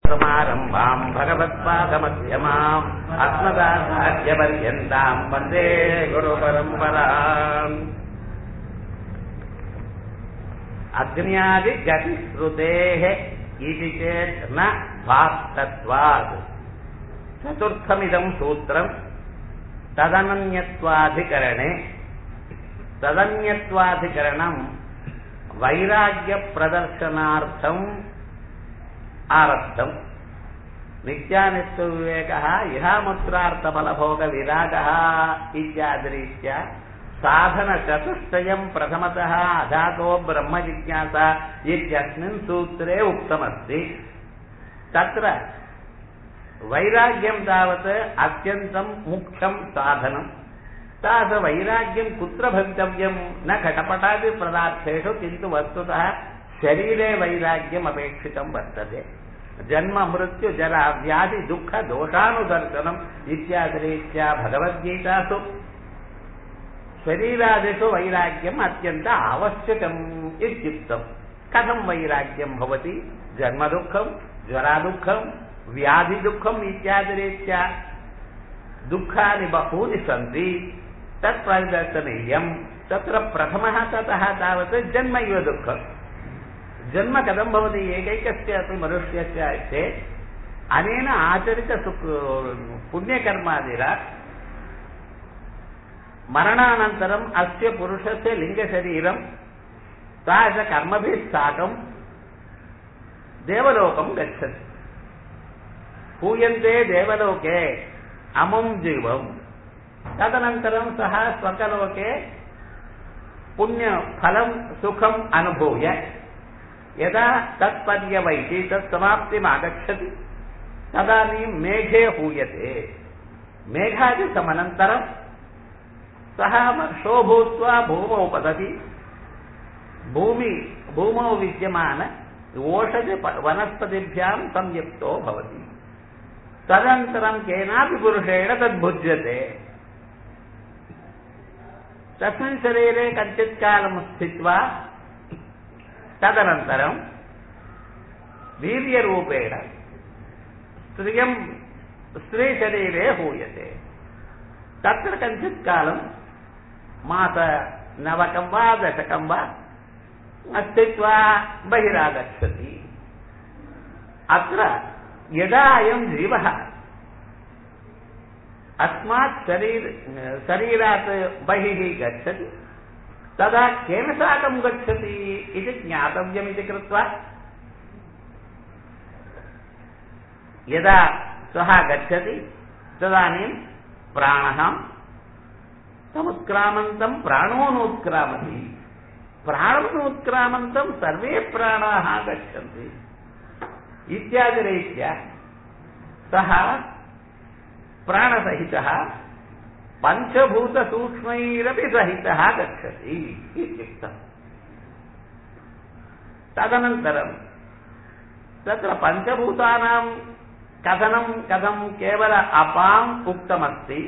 समारम्भाम् भगवत्पादमध्यमाम् अस्मदाचार्यपर्यन्ताम् वन्दे गुरुपरम्पराम् अग्न्यादिगतिश्रुतेः इति चेत् न भाक्तत्वात् चतुर्थमिदम् सूत्रम् तदनन्यत्वाधिकरणे तदन्यत्वाधिकरणम् वैराग्यप्रदर्शनार्थम् आरब्धम् नित्यानित्यविवेकः इहामुत्रार्थफलभोगविरागः इत्यादिरीत्या साधनचतुष्टयम् प्रथमतः अधातो ब्रह्मजिज्ञासा इत्यस्मिन् सूत्रे उक्तमस्ति तत्र वैराग्यम् तावत् अत्यन्तम् मुख्यम् साधनम् तादृशवैराग्यम् कुत्र भवितव्यम् न घटपटादिपदार्थेषु किन्तु वस्तुतः शरीरे वैराग्यम् अपेक्षितं वर्तते जन्म मृत्यु जरा व्याधि दुःख दोषानुदर्शनम् इत्यादिरीत्या भगवद्गीतासु शरीरादिषु वैराग्यम् अत्यन्त आवश्यकम् इत्युक्तम् कथं वैराग्यं भवति जन्मदुःखं ज्वरादुःखं व्याधिदुःखम् इत्यादिरीत्या दुःखानि बहूनि सन्ति तत् परिदर्शनीयम् तत्र प्रथमः ततः तावत् जन्म इव दुःखम् जन्म कथं भवति एकैकस्य अपि मनुष्यस्य चेत् अनेन आचरित पुण्यकर्मादिना मरणानन्तरम् अस्य पुरुषस्य लिङ्गशरीरं तादृशकर्मभिः साकं देवलोकं गच्छति पूयन्ते देवलोके अमुं जीवम् तदनन्तरं सः स्वर्गलोके पुण्यफलं सुखम् अनुभूय यदा तत्पर्यवैति तत् समाप्तिमागच्छति तदानीं मेघे हूयते मेघादिसमनन्तरं सः वर्षो भूत्वा भूमौ पतति भूमि भूमौ विद्यमान ओषधि वनस्पतिभ्यां संयुक्तो भवति तदनन्तरं केनापि पुरुषेण तद्भुज्यते तस्मिन् शरीरे कञ्चित् कालं स्थित्वा तदनन्तरं वीर्यरूपेण स्त्रियं स्त्रीशरीरे हूयते तत्र कञ्चित् कालं मासनवकं वा दशकं वा स्थित्वा बहिरागच्छति अत्र यदा अयं जीवः अस्मात् शरीर शरीरात् बहिः गच्छति तदा केन साकं गच्छति इति ज्ञातव्यमिति कृत्वा यदा सः गच्छति तदानीं प्राणः समुत्क्रामन्तं प्राणोनुत्क्रामति प्राणोनुत्क्रामन्तं सर्वे प्राणाः गच्छन्ति इत्यादिरीत्या सः प्राणसहितः पञ्चभूतसूक्ष्मैरपि सहितः गच्छति इत्युक्तम् तदनन्तरं तत्र पञ्चभूतानां कथनं कथं केवल अपाम् उक्तमस्ति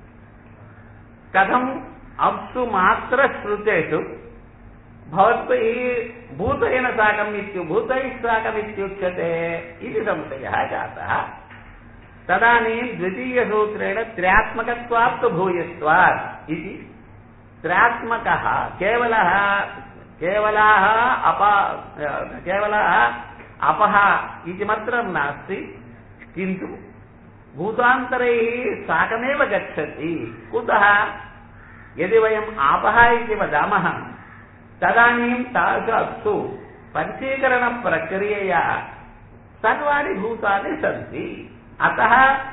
कथम् अप्सु मात्रश्रुतेषु भवद्भिः भूतेन साकम् इत्यु भूतैः साकमित्युच्यते इति संशयः जातः तदानीं द्वितीयसूत्रेण त्र्यात्मकत्वात् भूयस्त्वात् इति त्र्यात्मकः केवलः केवलाः अप केवलः अपः इति मात्रं नास्ति किन्तु भूतान्तरैः साकमेव गच्छति कुतः यदि वयम् आपः इति वदामः तदानीं तादृशस्तु पञ्चीकरणप्रक्रियया सर्वाणि भूतानि सन्ति अतः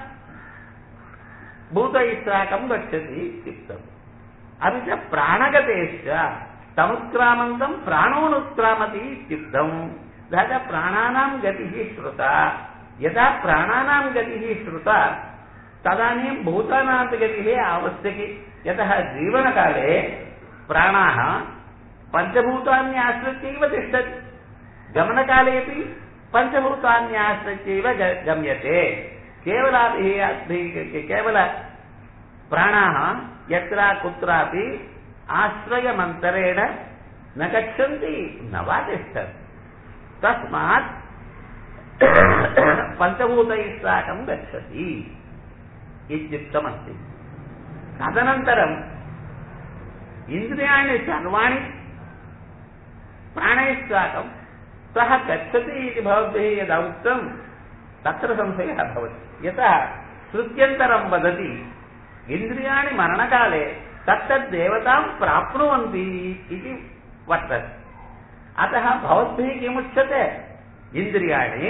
भूतैः साकं गच्छति इत्युक्तम् अपि च प्राणगतेश्च तमुत्क्रामन्तं प्राणोनुत्क्रामति इत्युक्तम् तथा प्राणानां गतिः श्रुता यदा प्राणानां गतिः श्रुता तदानीं भूतानां गतिः आवश्यकी यतः जीवनकाले प्राणाः पञ्चभूतान्याश्रित्यैव तिष्ठति गमनकालेपि पञ्चभूतान्याश्रित्यैव गम्यते केवलाभिः केवल प्राणाः यत्र कुत्रापि आश्रयमन्तरेण न गच्छन्ति न वा तिष्ठन्ति तस्मात् பஞ்சபூதைः साकं गच्छति इत्युक्तमस्ति तदनन्तरम् इन्द्रियाणि सर्वाणि प्राणैः साकं सः गच्छति इति भवद्भिः यदा उक्तं तत्र संशयः भवति यतः श्रुत्यन्तरं वदति इन्द्रियाणि मरणकाले तत्तद्देवतां प्राप्नुवन्ति इति वर्तते अतः भवद्भिः किमुच्यते इन्द्रियाणि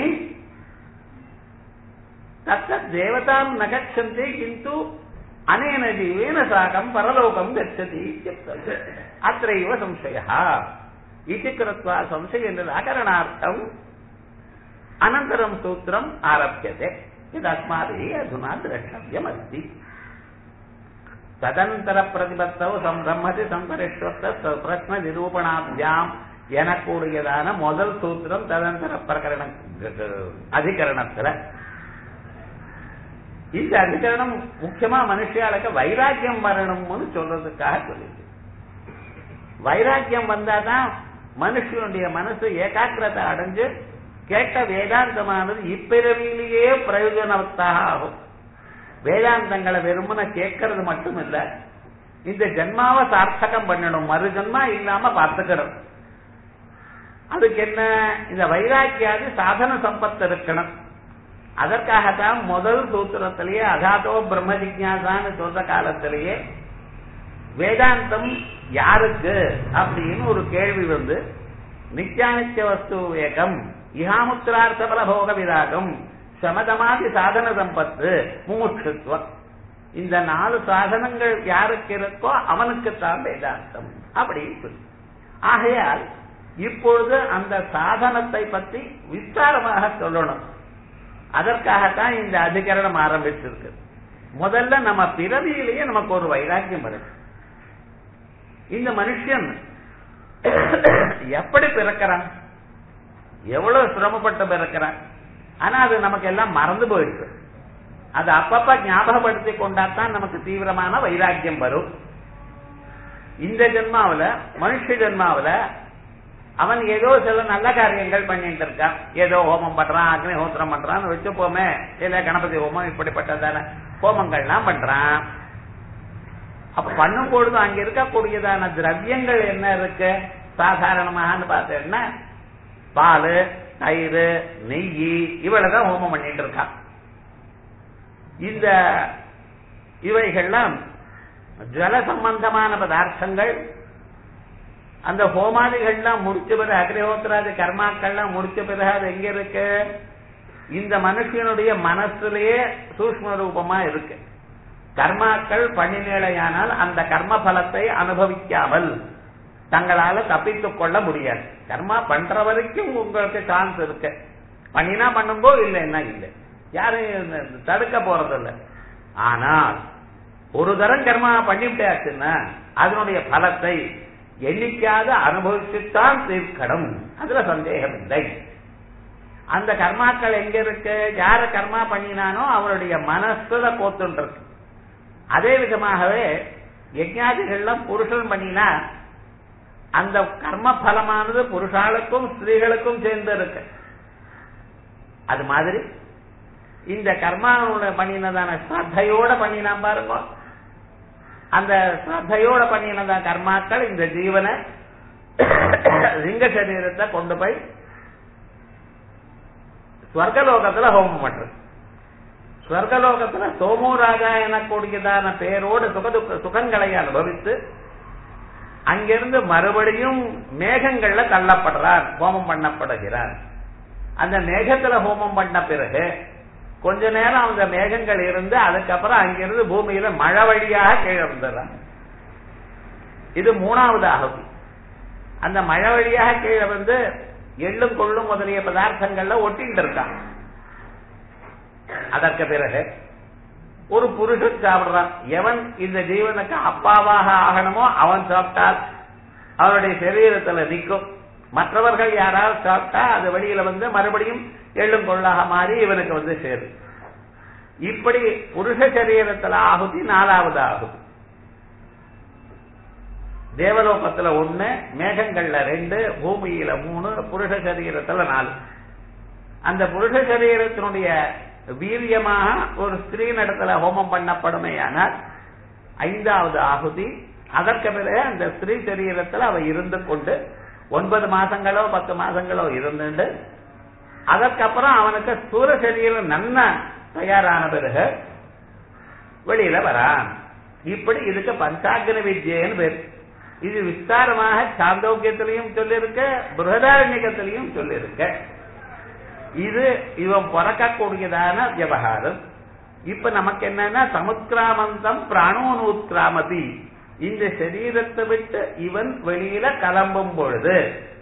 तत्तद्देवतां न गच्छन्ति किन्तु अनेन जीवेन साकं परलोकं गच्छति इत्युक्तम् अत्रैव संशयः इति कृत्वा संशयनिराकरणार्थम् अनन्तरं सूत्रम् आरभ्यते यदस्माभिः अधुना द्रष्टव्यमस्ति ததனந்தரப்பிரதிபத்தௌ சம்பிரம்மதி சம்பரிஷ்வத்த பிரश्ன நிரூபணாபியாம் எனக்கூடியதான முதல் சூத்திரம் ததந்தர பிரகரண அதிகரணத்துல இந்த அதிகரணம் முக்கியமா மனுஷியாளுக்கு வைராக்கியம் வரணும்னு சொல்றதுக்காக சொல்லிது வைராக்கியம் வந்தாதான் மனுஷனுடைய மனசு ஏகாக்கிரத்தை அடைஞ்சு கேட்ட வேதாந்தமானது இப்பிறவியிலேயே பிரயோஜனத்தாக ஆகும் வேதாந்தங்களை வெறுமன கேட்கறது மட்டும் இல்ல இந்த ஜென்மாவை சார்த்தகம் பண்ணணும் மறு ஜென்மா இல்லாம பார்த்துக்கணும் அதுக்கு என்ன இந்த வைராக்கியாதி சாதன சம்பத்து இருக்கணும் அதற்காகத்தான் முதல் சூத்திரத்திலேயே அகாதோ பிரம்ம ஜிக்யாசான்னு சொல்ற காலத்திலேயே வேதாந்தம் யாருக்கு அப்படின்னு ஒரு கேள்வி வந்து நித்யானித்திய வஸ்து வேகம் இஹாமுத்திரார்த்த பல போக விராகம் சமதமாதி சாதன சம்பத்து முமுட்சுத்துவம் இந்த நாலு சாதனங்கள் யாருக்கு இருக்கோ அவனுக்குத்தான் வேதாந்தம் அப்படின்னு சொல்லி ஆகையால் இப்பொழுது அந்த சாதனத்தை பற்றி விஸ்தாரமாக சொல்லணும் அதற்காகத்தான் இந்த அதிகரணம் ஆரம்பிச்சிருக்கு முதல்ல நம்ம பிறவியிலேயே நமக்கு ஒரு வைராக்கியம் வருது இந்த மனுஷன் எப்படி பிறக்கிறான் எவ்வளவு சிரமப்பட்டு பிறக்கிறான் ஆனா அது நமக்கு எல்லாம் மறந்து போயிடுது அது அப்பப்ப ஞாபகப்படுத்தி கொண்டாத்தான் நமக்கு தீவிரமான வைராக்கியம் வரும் இந்த ஜென்மாவில மனுஷ ஜென்மாவில அவன் ஏதோ சில நல்ல காரியங்கள் பண்ணிட்டு இருக்கான் ஏதோ ஹோமம் பண்றான் அக்னி ஹோத்திரம் பண்றான்னு வச்சுப்போமே இல்ல கணபதி ஹோமம் இப்படிப்பட்டதான ஹோமங்கள்லாம் பண்றான் அப்ப பண்ணும் பொழுது அங்க இருக்கக்கூடியதான திரவியங்கள் என்ன இருக்கு சாதாரணமாகனு பார்த்தேன்னா பால் தயிர் நெய் இவ்வளவுதான் ஹோமம் பண்ணிட்டு இருக்கான் இந்த இவைகள்லாம் ஜல சம்பந்தமான பதார்த்தங்கள் அந்த ஹோமாதிகள்லாம் முடிச்ச பிறகு அக்னிஹோத்திராதி கர்மாக்கள்லாம் முடிச்ச பிறகு அது எங்க இருக்கு இந்த மனுஷனுடைய மனசுலயே சூக்ம ரூபமா இருக்கு கர்மாக்கள் பண்ணினேலையானால் அந்த கர்ம பலத்தை அனுபவிக்காமல் தங்களால தப்பித்துக் கொள்ள முடியாது கர்மா பண்ற வரைக்கும் உங்களுக்கு சான்ஸ் இருக்கு பண்ணினா பண்ணுங்கோ இல்லைன்னா இல்லை யாரும் தடுக்க போறதில்ல ஆனால் ஒரு தரம் கர்மா பண்ணிவிட்டாச்சுன்னா அதனுடைய பலத்தை எண்ணிக்காத அனுபவிச்சுத்தான் தீர்க்கணும் அதுல சந்தேகம் இல்லை அந்த கர்மாக்கள் எங்க இருக்கு யார கர்மா பண்ணினானோ அவருடைய மனசுல போத்துட்டு இருக்கு அதே விதமாகவே யஜ்ஞாதிகள்லாம் புருஷன் பண்ணினா அந்த கர்ம பலமானது புருஷாளுக்கும் ஸ்திரீகளுக்கும் சேர்ந்து இருக்கு அது மாதிரி இந்த கர்மாவோட பண்ணினதான ஸ்ரத்தையோட பண்ணினான் பாருங்க அந்த ஸ்ரத்தையோட பண்ணினதான கர்மாக்கள் இந்த ஜீவனை லிங்க சரீரத்தை கொண்டு போய் ஸ்வர்கலோகத்துல ஹோமம் பண்றது ஸ்வர்கலோகத்துல சோமோ ராஜா எனக்கூடியதான பெயரோடு சுகதுக்க சுகங்களை அனுபவித்து அங்கிருந்து மறுபடியும் மேகங்கள்ல தள்ளப்படுறார் ஹோமம் பண்ணப்படுகிறார் அந்த மேகத்துல ஹோமம் பண்ண பிறகு கொஞ்ச நேரம் அந்த மேகங்கள் இருந்து அதுக்கப்புறம் அங்கிருந்து பூமியில மழை வழியாக கீழே வந்துடுறான் இது மூணாவது ஆகும் அந்த மழை வழியாக கீழே வந்து எள்ளும் கொள்ளும் முதலிய பதார்த்தங்கள்ல ஒட்டிட்டு இருக்கான் அதற்கு பிறகு ஒரு புருஷன் சாப்பிடுறான் எவன் இந்த ஜீவனுக்கு அப்பாவாக ஆகணுமோ அவன் சாப்பிட்டால் அவனுடைய சரீரத்துல நிற்கும் மற்றவர்கள் யாராவது சாப்பிட்டா அது வெளியில வந்து மறுபடியும் எள்ளும் கொள்ளாக மாறி இவனுக்கு வந்து சேரும் இப்படி புருஷ சரீரத்துல ஆகுதி நாலாவது ஆகுதி தேவலோகத்துல ஒண்ணு மேகங்கள்ல ரெண்டு பூமியில மூணு புருஷ சரீரத்துல நாலு அந்த புருஷ சரீரத்தினுடைய வீரியமாக ஒரு ஸ்திரீ நடத்துல ஹோமம் பண்ணப்படுமேயானால் ஐந்தாவது ஆகுதி அதற்கு பிறகு அந்த ஸ்திரீ சரீரத்தில் அவ இருந்து கொண்டு ஒன்பது மாசங்களோ பத்து மாசங்களோ இருந்துட்டு அதற்கப்புறம் அவனுக்கு ஸ்தூல சரீரம் நன்ன தயாரான பிறகு வெளியில வரான் இப்படி இதுக்கு பஞ்சாக்ன வித்யன்னு பேர் இது விஸ்தாரமாக சாந்தோக்கியத்திலையும் சொல்லியிருக்க பிருகதாரண்யத்திலையும் சொல்லியிருக்க இது இவன் பிறக்கக்கூடியதான விவகாரம் இப்ப நமக்கு என்னன்னா சமுத்கிராமந்தம் பிராணோனூத்கிராமதி இந்த சரீரத்தை விட்டு இவன் வெளியில கிளம்பும் பொழுது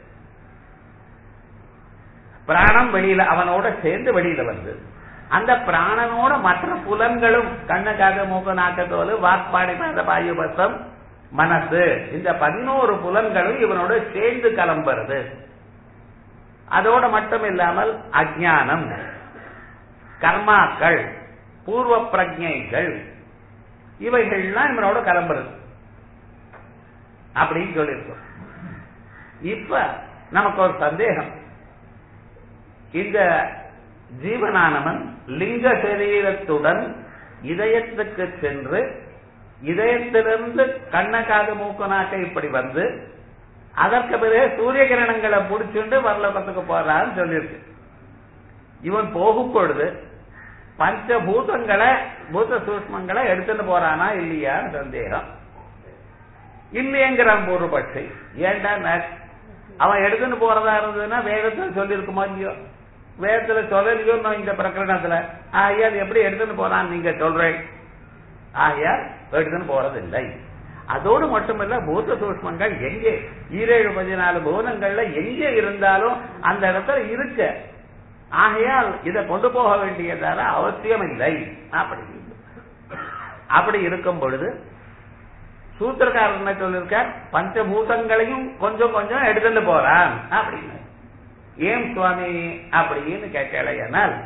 பிராணம் வெளியில அவனோட சேர்ந்து வெளியில வந்து அந்த பிராணனோட மற்ற புலன்களும் கண்ணு காது மூக்கு நாக்கத்தோல் வாக்பாடி பாத பாயுபசம் மனசு இந்த பதினோரு புலன்களும் இவனோட சேர்ந்து கிளம்புறது அதோட மட்டும் இல்லாமல் அஜானம் கர்மாக்கள் பூர்வ பிரஜைகள் இவைகள்லாம் இவனோட கிளம்புறது அப்படின்னு சொல்லியிருக்கோம் இப்ப நமக்கு ஒரு சந்தேகம் இந்த ஜீவனானவன் லிங்க சரீரத்துடன் இதயத்துக்கு சென்று இதயத்திலிருந்து கண்ண காது மூக்கு நாக்க இப்படி வந்து அதற்கு பிறகு சூரிய கிரணங்களை முடிச்சுண்டு வரலோகத்துக்கு போறான்னு சொல்லியிருக்கு இவன் போகும் பொழுது பஞ்சபூதங்களை பூத சூஷ்மங்களை எடுத்துட்டு போறானா இல்லையான்னு சந்தேகம் இல்லையங்கிறான் பூர்வபட்சி ஏன்டா அவன் எடுத்துட்டு போறதா இருந்ததுன்னா வேதத்துல சொல்லியிருக்குமா இல்லையோ வேதத்துல சொல்லலையோ இந்த பிரகரணத்துல ஆகையா அது எப்படி எடுத்துட்டு போறான் நீங்க சொல்றேன் ஆகையா எடுத்துன்னு போறது இல்லை அதோடு மட்டுமல்ல பூத சூஷ்மங்கள் எங்கே ஈரேழு பதினாலு புவனங்கள்ல எங்கே இருந்தாலும் அந்த இடத்துல இருக்க ஆகையால் இதை கொண்டு போக வேண்டியதால அவசியம் இல்லை அப்படி அப்படி இருக்கும் பொழுது சூத்திரக்காரர் என்ன சொல்லிருக்கார் பஞ்சபூதங்களையும் கொஞ்சம் கொஞ்சம் எடுத்துட்டு போறான் அப்படின்னு ஏன் சுவாமி அப்படின்னு கேட்கலையானால்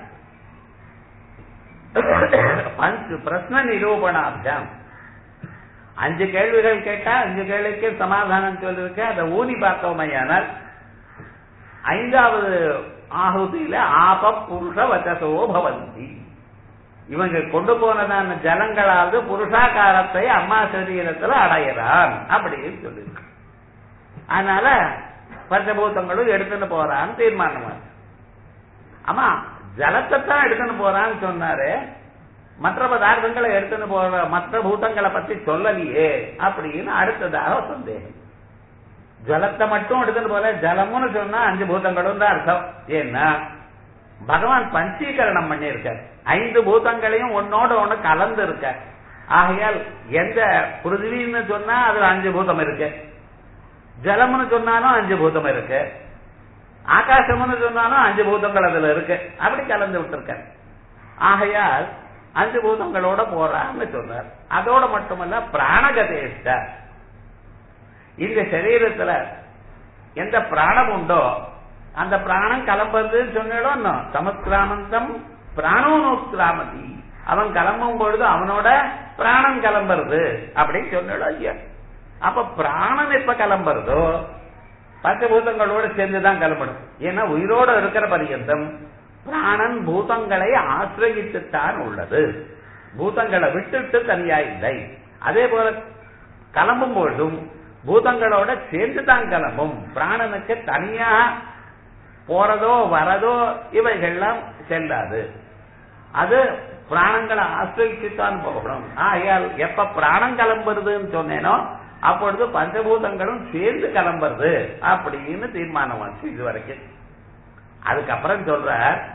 பஞ்சு பிரஸ்ன நிரூபணாப்தம் அஞ்சு கேள்விகள் கேட்டா அஞ்சு கேள்விக்கு சமாதானம் சொல்லிருக்க அதை ஊனி பார்த்தோமையானால் ஐந்தாவது ஆகுதியில ஆப புருஷ வச்சசோ பவந்தி இவங்க கொண்டு போனதான ஜலங்களாவது புருஷாகாரத்தை அம்மா சரீரத்துல அடையிறான் அப்படின்னு சொல்லியிருக்கு அதனால பஞ்சபூதங்களும் எடுத்துட்டு போறான்னு தீர்மானமா ஆமா ஜலத்தை தான் எடுத்துன்னு போறான்னு சொன்னாரு மற்ற பதார்த்தங்களை எடுத்துன்னு போற மற்ற பூதங்களை பத்தி சொல்லலையே அப்படின்னு அடுத்ததாக சந்தேகம் ஜலத்தை மட்டும் எடுத்துன்னு போற ஜலம்னு சொன்னா அஞ்சு பூதங்களும் தான் அர்த்தம் ஏன்னா பகவான் பஞ்சீகரணம் பண்ணியிருக்கார் ஐந்து பூதங்களையும் ஒன்னோட ஒண்ணு கலந்து இருக்க ஆகையால் எந்த பிருத்திவின்னு சொன்னா அதுல அஞ்சு பூதம் இருக்கு ஜலம்னு சொன்னாலும் அஞ்சு பூதம் இருக்கு ஆகாசம்னு சொன்னாலும் அஞ்சு பூதங்கள் அதுல இருக்கு அப்படி கலந்து விட்டுருக்க ஆகையால் அஞ்சு பூதங்களோட போறான்னு சொன்னார் அதோட மட்டுமல்ல பிராணகதேஷ்ட இந்த சரீரத்துல எந்த பிராணம் உண்டோ அந்த பிராணம் கிளம்புறதுன்னு சொன்னாலும் சமுத்கிராமந்தம் பிராணோனோத்கிராமதி அவன் கிளம்பும் பொழுது அவனோட பிராணம் கிளம்புறது அப்படின்னு சொன்னாலும் ஐயா அப்ப பிராணம் எப்ப கிளம்புறதோ பஞ்சபூதங்களோட சேர்ந்துதான் கிளம்பணும் ஏன்னா உயிரோட இருக்கிற பரியந்தம் பிராணன் பூதங்களை ஆசிரயித்துத்தான் உள்ளது பூதங்களை விட்டுட்டு தனியா இல்லை அதே போல கிளம்பும் பொழுதும் பூதங்களோட சேர்ந்து தான் கிளம்பும் பிராணனுக்கு தனியா போறதோ வரதோ இவைகள்லாம் செல்லாது அது பிராணங்களை ஆசிரிச்சுத்தான் போகணும் ஆகையால் எப்ப பிராணம் கிளம்புறதுன்னு சொன்னேனோ அப்பொழுது பஞ்சபூதங்களும் சேர்ந்து கிளம்புறது அப்படின்னு தீர்மானமாச்சு இது வரைக்கும் அதுக்கப்புறம் சொல்ற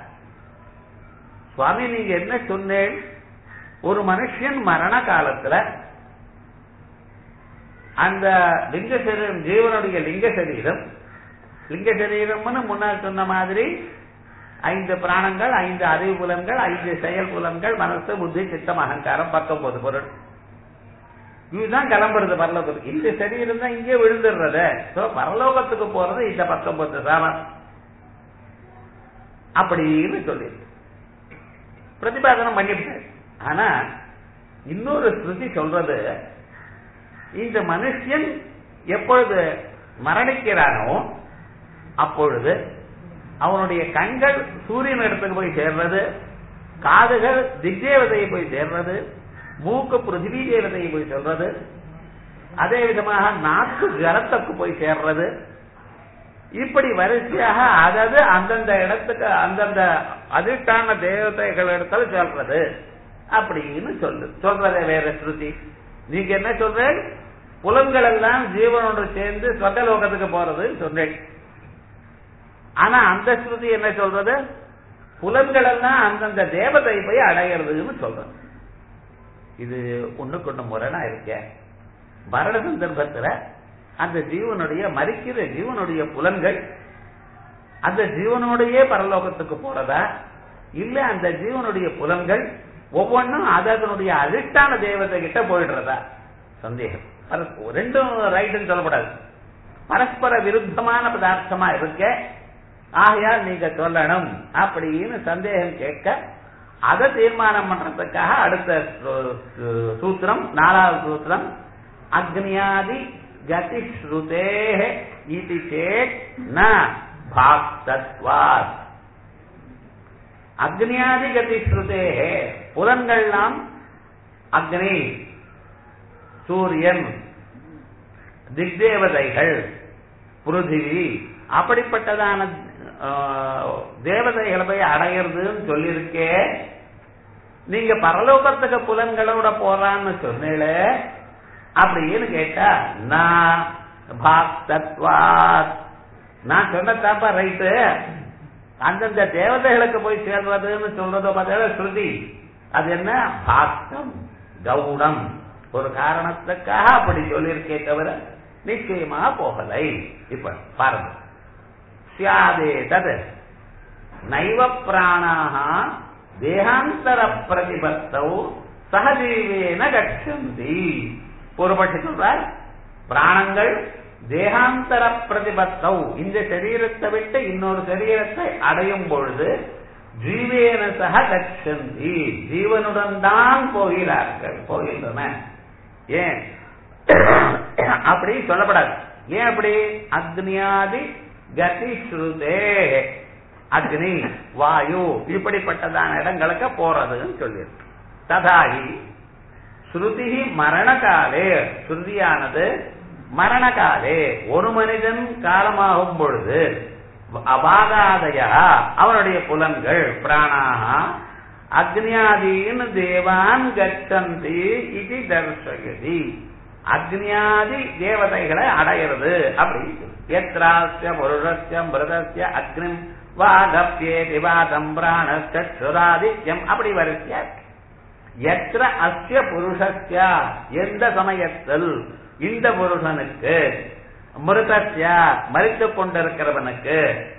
சுவாமி நீங்க என்ன சொன்னேன் ஒரு மனுஷன் மரண காலத்துல அந்த லிங்க சரீரம் ஜீவனுடைய லிங்க சரீரம் லிங்க சரீரம்னு முன்னால் சொன்ன மாதிரி ஐந்து பிராணங்கள் ஐந்து அறிவு புலன்கள் ஐந்து செயல் புலன்கள் மனசு புத்தி சித்தம் அகங்காரம் பத்தொன்பது பொருள் இதுதான் கிளம்புறது பரலோகத்துக்கு இந்த சரீரம் தான் இங்கே விழுந்துடுறது சோ பரலோகத்துக்கு போறது இந்த பத்தொன்பது சாமம் அப்படின்னு சொல்லி பிரதிபாதனம் பண்ணிவிட்டு ஆனா இன்னொரு ஸ்ருதி சொல்றது இந்த மனுஷன் எப்பொழுது மரணிக்கிறானோ அப்பொழுது அவனுடைய கண்கள் சூரியன் இடத்துக்கு போய் சேர்றது காதுகள் திக்தேவதையை போய் சேர்றது மூக்கு பிருத்திவி தேவதையை போய் சொல்றது அதே விதமாக நாக்கு ஜலத்துக்கு போய் சேர்றது இப்படி வரிசையாக அதாவது அந்தந்த இடத்துக்கு அந்தந்த அதிர்ஷ்டான தேவதைகள் இடத்துல சொல்றது அப்படின்னு சொல்லு சொல்றதே வேற ஸ்ருதி நீங்க என்ன சொல்றேன் புலன்கள் எல்லாம் ஜீவனோடு சேர்ந்து சொர்க்கலோகத்துக்கு போறதுன்னு சொன்னேன் ஆனா அந்த ஸ்ருதி என்ன சொல்றது புலன்கள் எல்லாம் அந்தந்த தேவதை போய் அடையிறதுன்னு சொல்றது இது ஒண்ணுக்கு ஒண்ணு முரணா இருக்க மரண சந்தர்ப்பத்துல அந்த ஜீவனுடைய மறிக்கிற ஜீவனுடைய புலன்கள் அந்த ஜீவனோடையே பரலோகத்துக்கு போறதா இல்ல அந்த ஜீவனுடைய புலன்கள் ஒவ்வொன்றும் அது அதனுடைய அதிர்ஷ்டான தேவதை கிட்ட போயிடுறதா சந்தேகம் பரஸ்ப- ரெண்டும் ரைட்டுன்னு சொல்லக்கூடாது பரஸ்பர விருத்தமான பதார்த்தமா இருக்க ஆகையால் நீங்க சொல்லணும் அப்படின்னு சந்தேகம் கேட்க அதை தீர்மானம் பண்றதுக்காக அடுத்த சூ- சூ- சூத்திரம் நாலாவது சூத்திரம் அக்னியாதி கதி ஸ்ருதே இது சேத் ந பாக்தத்வாத் அக்னியாதி கதி ஸ்ருதே புலன்கள்லாம் அக்னி சூரியன் திக்தேவதைகள் பிருத்திவி அப்படிப்பட்டதான ஆ, தேவதைகளை போய் அடையிறதுன்னு சொல்லியிருக்கே நீங்க பரலோகத்துக்கு புலன்களோட போறான்னு சொன்னீங்களே அப்படின்னு கேட்டா நான் பாக்தத்வாத் நான் சொன்னதாப்பா ரைட்டு அந்தந்த தேவதைகளுக்கு போய் சேர்றதுன்னு சொல்றதோ பார்த்தா ஸ்ருதி அது என்ன பாக்தம் கவுடம் ஒரு காரணத்துக்காக அப்படி சொல்லியிருக்கே தவிர நிச்சயமா போகலை இப்ப பாருங்க சியாதே தது நைவ பிராணாக தேகாந்தர பிரதிபத்தௌ சகஜீவேன கட்சந்தி பூர்வபட்சி சொல்றார் பிராணங்கள் தேகாந்தர பிரதிபத்தௌ இந்த சரீரத்தை விட்டு இன்னொரு சரீரத்தை அடையும் பொழுது ஜீவேன சக கட்சந்தி ஜீவனுடன் தான் போகிறார்கள் போகின்றன ஏன் அப்படி சொல்லப்படாது ஏன் அப்படி அக்னியாதி கதி ஸ்ருதே அக்னி வாயு இப்படிப்பட்டதான இடங்களுக்கு போறதுன்னு சொல்லியிருக்கு ததாகி ஸ்ருதி மரணகாலே ஸ்ருதியானது மரணகாலே ஒரு மனிதன் காலமாகும் பொழுது அபாகாதயா அவனுடைய புலன்கள் பிராணாக அக்னியாதீன் தேவான் கச்சந்தி இது தர்சயதி அக்னியாதி தேவதைகளை அடையிறது அப்படின்னு சொல்லு. எத்ராஸ்ய புருஷஸ்ய மிருதஸ்ய அக்னிம் வாகப்பியே திவாதம் பிராணச்சுராதித்யம் அப்படி வரிசையா இருக்கு. எത്ര அஸ்ய புருஷஸ்ய எந்த சமயத்தில் இந்த புருஷனுக்கு மிருதஸ்ய மறித்துக் கொண்டிருக்கிறவனுக்கு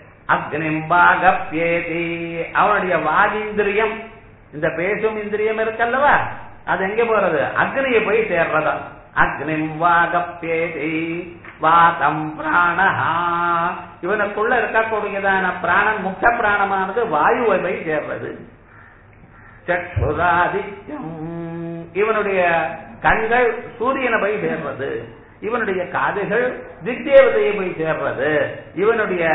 அக்னிம்பாகப்பியேதி அவனுடைய வாகிந்திரியம் இந்த பேசும் இந்திரியம் இருக்கல்லவா அது எங்க போறது அக்னியை போய் சேர்றதா அக்னிம் வாகப்பியேதி வாதம் பிராணஹா இவனுக்குள்ள இருக்கக்கூடியதான பிராணன் முக்த பிராணமானது வாயுவை போய் சேர்றது சற்றுராதித்யம் இவனுடைய கண்கள் சூரியனை போய் சேர்றது இவனுடைய காதுகள் திக்தேவதையை போய் சேர்றது இவனுடைய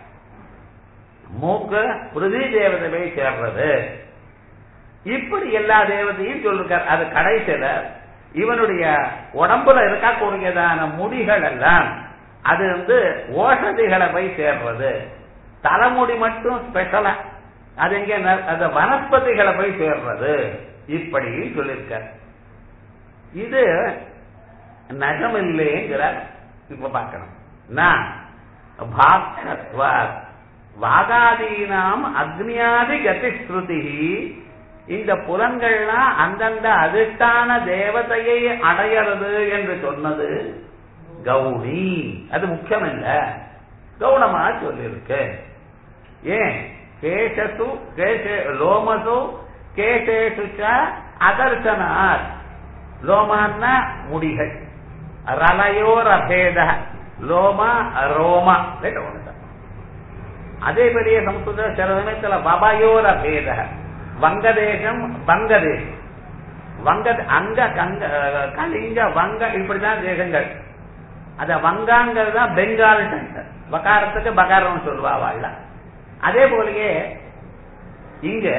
மூக்கு பிருதி தேவதை போய் சேர்றது இப்படி எல்லா தேவதையும் சொல்லிருக்கார் அது கடைசியில இவனுடைய உடம்புல இருக்கக்கூடியதான முடிகள் எல்லாம் அது வந்து ஓஷதிகளை போய் சேர்றது தலைமுடி மட்டும் ஸ்பெஷலா அது எங்க ந- அந்த வனஸ்பதிகளை போய் சேர்றது இப்படி சொல்லியிருக்கார் இது நகமில்லைங்கிறார் இப்ப பார்க்கணும் நான் பாக்ஷத்வாத் வாகாதீனாம் அக்னியாதி கதிஸ்ருதி இந்த புலன்கள்லாம் அந்தந்த அதிர்ஷ்டான தேவதையை அடையிறது என்று சொன்னது கௌரி அது முக்கியம் இல்ல கவுனமா சொல்லியிருக்கு ஏன் கேசசு கேச லோமசு கேசேஷு ச அதர்சனாத் லோமான்னா முடிகள் ரலயோர் அபேத லோமா ரோமா ரெண்டு ஒண்ணுதான். அதே பெரிய சமஸ்கிருத சில சமயத்துல பபயோர் அபேத வங்கதேசம் வங்கதேசம் வங்க அங்க கங்க கலிங்க வங்க இப்படிதான் தேசங்கள் அத வங்காங்கிறது தான் பெங்கால் டென்டர் வகாரத்துக்கு பகாரம் சொல்லுவா வாழ அதே போலயே இங்க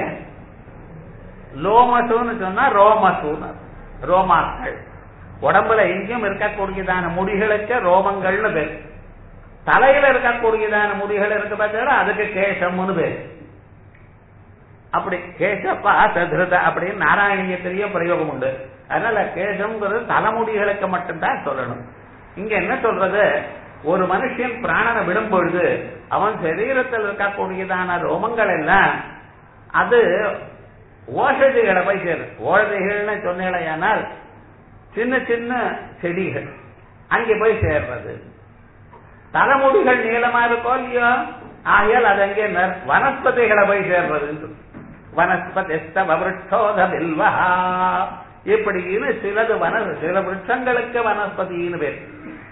லோமசுன்னு சொன்னா ரோமசுன்னு ரோமாக்கள் உடம்புல எங்கேயும் இருக்கக்கூடியதான முடிகளுக்கு ரோமங்கள்னு பேர் தலையில இருக்கக்கூடியதான முடிகள் இருக்கு பார்த்தா அதுக்கு கேசம்னு பேர் அப்படி கேசப்பா சதுரத அப்படின்னு நாராயணியத்திலேயே பிரயோகம் உண்டு அதனால கேசம்ங்கிறது தலைமுடிகளுக்கு மட்டும்தான் சொல்லணும் இங்க என்ன சொல்றது ஒரு மனுஷன் பிராணனை விடும் பொழுது அவன் சரீரத்தில் இருக்கக்கூடியதான ரோமங்கள் எல்லாம் அது ஓஷதிகளை போய் சேரும் ஓஷதிகள்னு சொன்னேனால் சின்ன சின்ன செடிகள் அங்கே போய் சேர்றது தலைமுடிகள் நீளமா இருக்கோ இல்லையோ ஆகையால் அது அங்கே வனஸ்பதிகளை போய் சேர்றது வனஸ்பதிஷ்டோத பில்வா இப்படின்னு சிலது வன சில விருட்சங்களுக்கு வனஸ்பதினு பேர்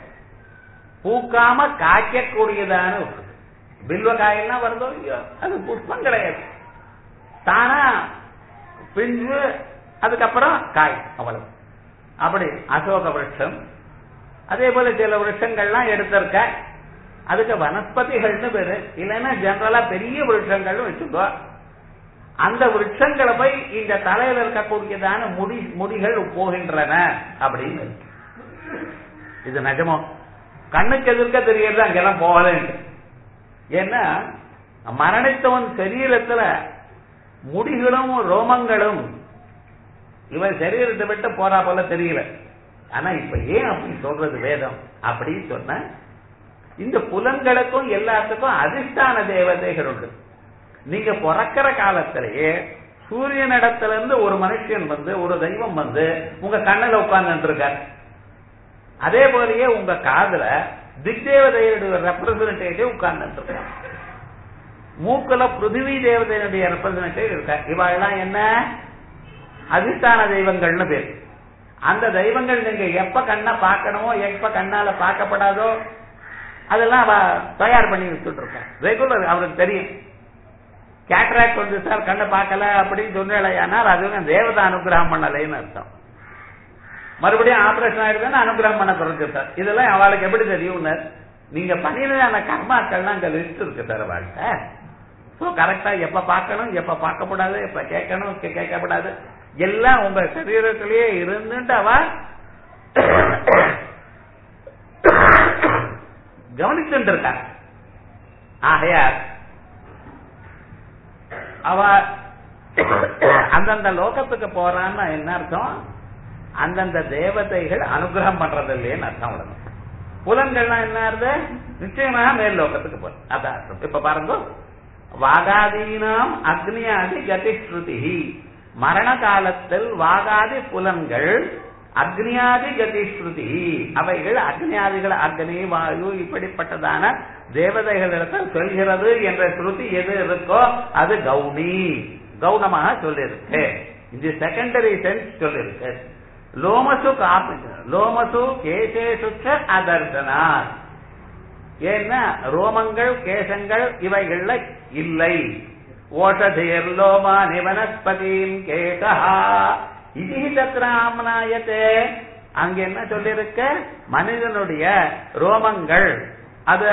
பூக்காம காய்க்கக்கூடியதான பில்வ காயெல்லாம் வருதோ இல்லையோ அது புஷ்பம் கிடையாது தானா பிஞ்சு அதுக்கப்புறம் காய் அவ்வளவு அப்படி அசோக விருட்சம் அதே போல சில விருட்சங்கள்லாம் எடுத்திருக்க அதுக்கு வனஸ்பதிகள்னு பேரு இல்லைன்னா ஜெனரலா பெரிய விருட்சங்கள் வச்சுக்கோ அந்த விருட்சங்களை போய் இந்த தலையில இருக்கக்கூடியதான முடி முடிகள் போகின்றன அப்படின்னு இது நிஜமோ கண்ணுக்கு எதிர்க்க தெரியறது அங்கெல்லாம் போகலன்னு ஏன்னா மரணித்தவன் சரீரத்துல முடிகளும் ரோமங்களும் இவன் சரீரத்தை விட்டு போறா போல தெரியல ஆனா இப்ப ஏன் அப்படி சொல்றது வேதம் அப்படி சொன்ன இந்த புலன்களுக்கும் எல்லாத்துக்கும் அதிஷ்டான தேவதைகள் உண்டு நீங்க பிறக்கிற காலத்திலேயே சூரியனிடத்துல இருந்து ஒரு மனுஷன் வந்து ஒரு தெய்வம் வந்து உங்க கண்ணில் உட்கார்ந்து இருக்கார் அதே போலயே உங்க காதுல திக்தேவதையுடைய ரெப்ரசன்டேட்டிவ் உட்கார்ந்து இருக்கார் மூக்குல பிருத்திவி தேவதையினுடைய ரெப்ரசன்டேட்டிவ் இருக்க இவாள்லாம் என்ன அதிஷ்டான தெய்வங்கள்னு பேர் அந்த தெய்வங்கள் நீங்க எப்ப கண்ணை பார்க்கணுமோ எப்ப கண்ணால பார்க்கப்படாதோ அதெல்லாம் அவ தயார் பண்ணி வச்சுட்டு இருக்கேன் ரெகுலர் அவருக்கு தெரியும் கேட்ராக்ட் வந்து சார் கண்ணை பார்க்கல அப்படின்னு சொன்னால் அது தேவதை அனுகிரகம் பண்ணலைன்னு அர்த்தம் மறுபடியும் ஆபரேஷன் ஆயிடுதுன்னு அனுகிரகம் பண்ண குறைஞ்சு சார் இதெல்லாம் அவளுக்கு எப்படி தெரியும் நீங்க பண்ணின கர்மாக்கள்லாம் அங்க லிஸ்ட் இருக்கு சார் அவள்கிட்ட ஸோ கரெக்டா எப்ப பார்க்கணும் எப்ப பார்க்கப்படாது எப்ப கேட்கணும் கேட்கப்படாது எல்லாம் உங்க சரீரத்திலேயே இருந்துட்டு அவ கவனிச்சுட்டு இருக்கா ஆகையார் அவ அந்தந்த லோகத்துக்கு போறான்னு என்ன அர்த்தம் அந்தந்த தேவதைகள் அனுகிரகம் பண்றது இல்லையேன்னு அர்த்தம் உடனே புலன்கள்லாம் என்ன அர்த்தம் நிச்சயமாக மேல் லோகத்துக்கு போற அதான் அர்த்தம் இப்ப பாருங்க வாகாதீனாம் அக்னியாதி கதிஸ்ருதி மரண காலத்தில் வாகாதி புலன்கள் அக்னியாதி கதிஸ்ருதி அவைகள் அக்னியாதிகள் அக்னி வாயு இப்படிப்பட்டதான தேவதைகளிடத்தில் சொல்கிறது என்ற ஸ்ருதி எது இருக்கோ அது கவுனி கவுனமாக சொல்லிருக்கு இந்த செகண்டரி சென்ஸ் சொல்லிருக்கு லோமசு காப்பி லோமசு கேசேசு அதர்சனா ஏன்னா ரோமங்கள் கேசங்கள் இவைகள்ல இல்லை ஓஷதேர் லோமா நிவனஸ்பதியும் கேகா இது தத்ராமனாயத்தே அங்க என்ன சொல்லிருக்க மனிதனுடைய ரோமங்கள் அது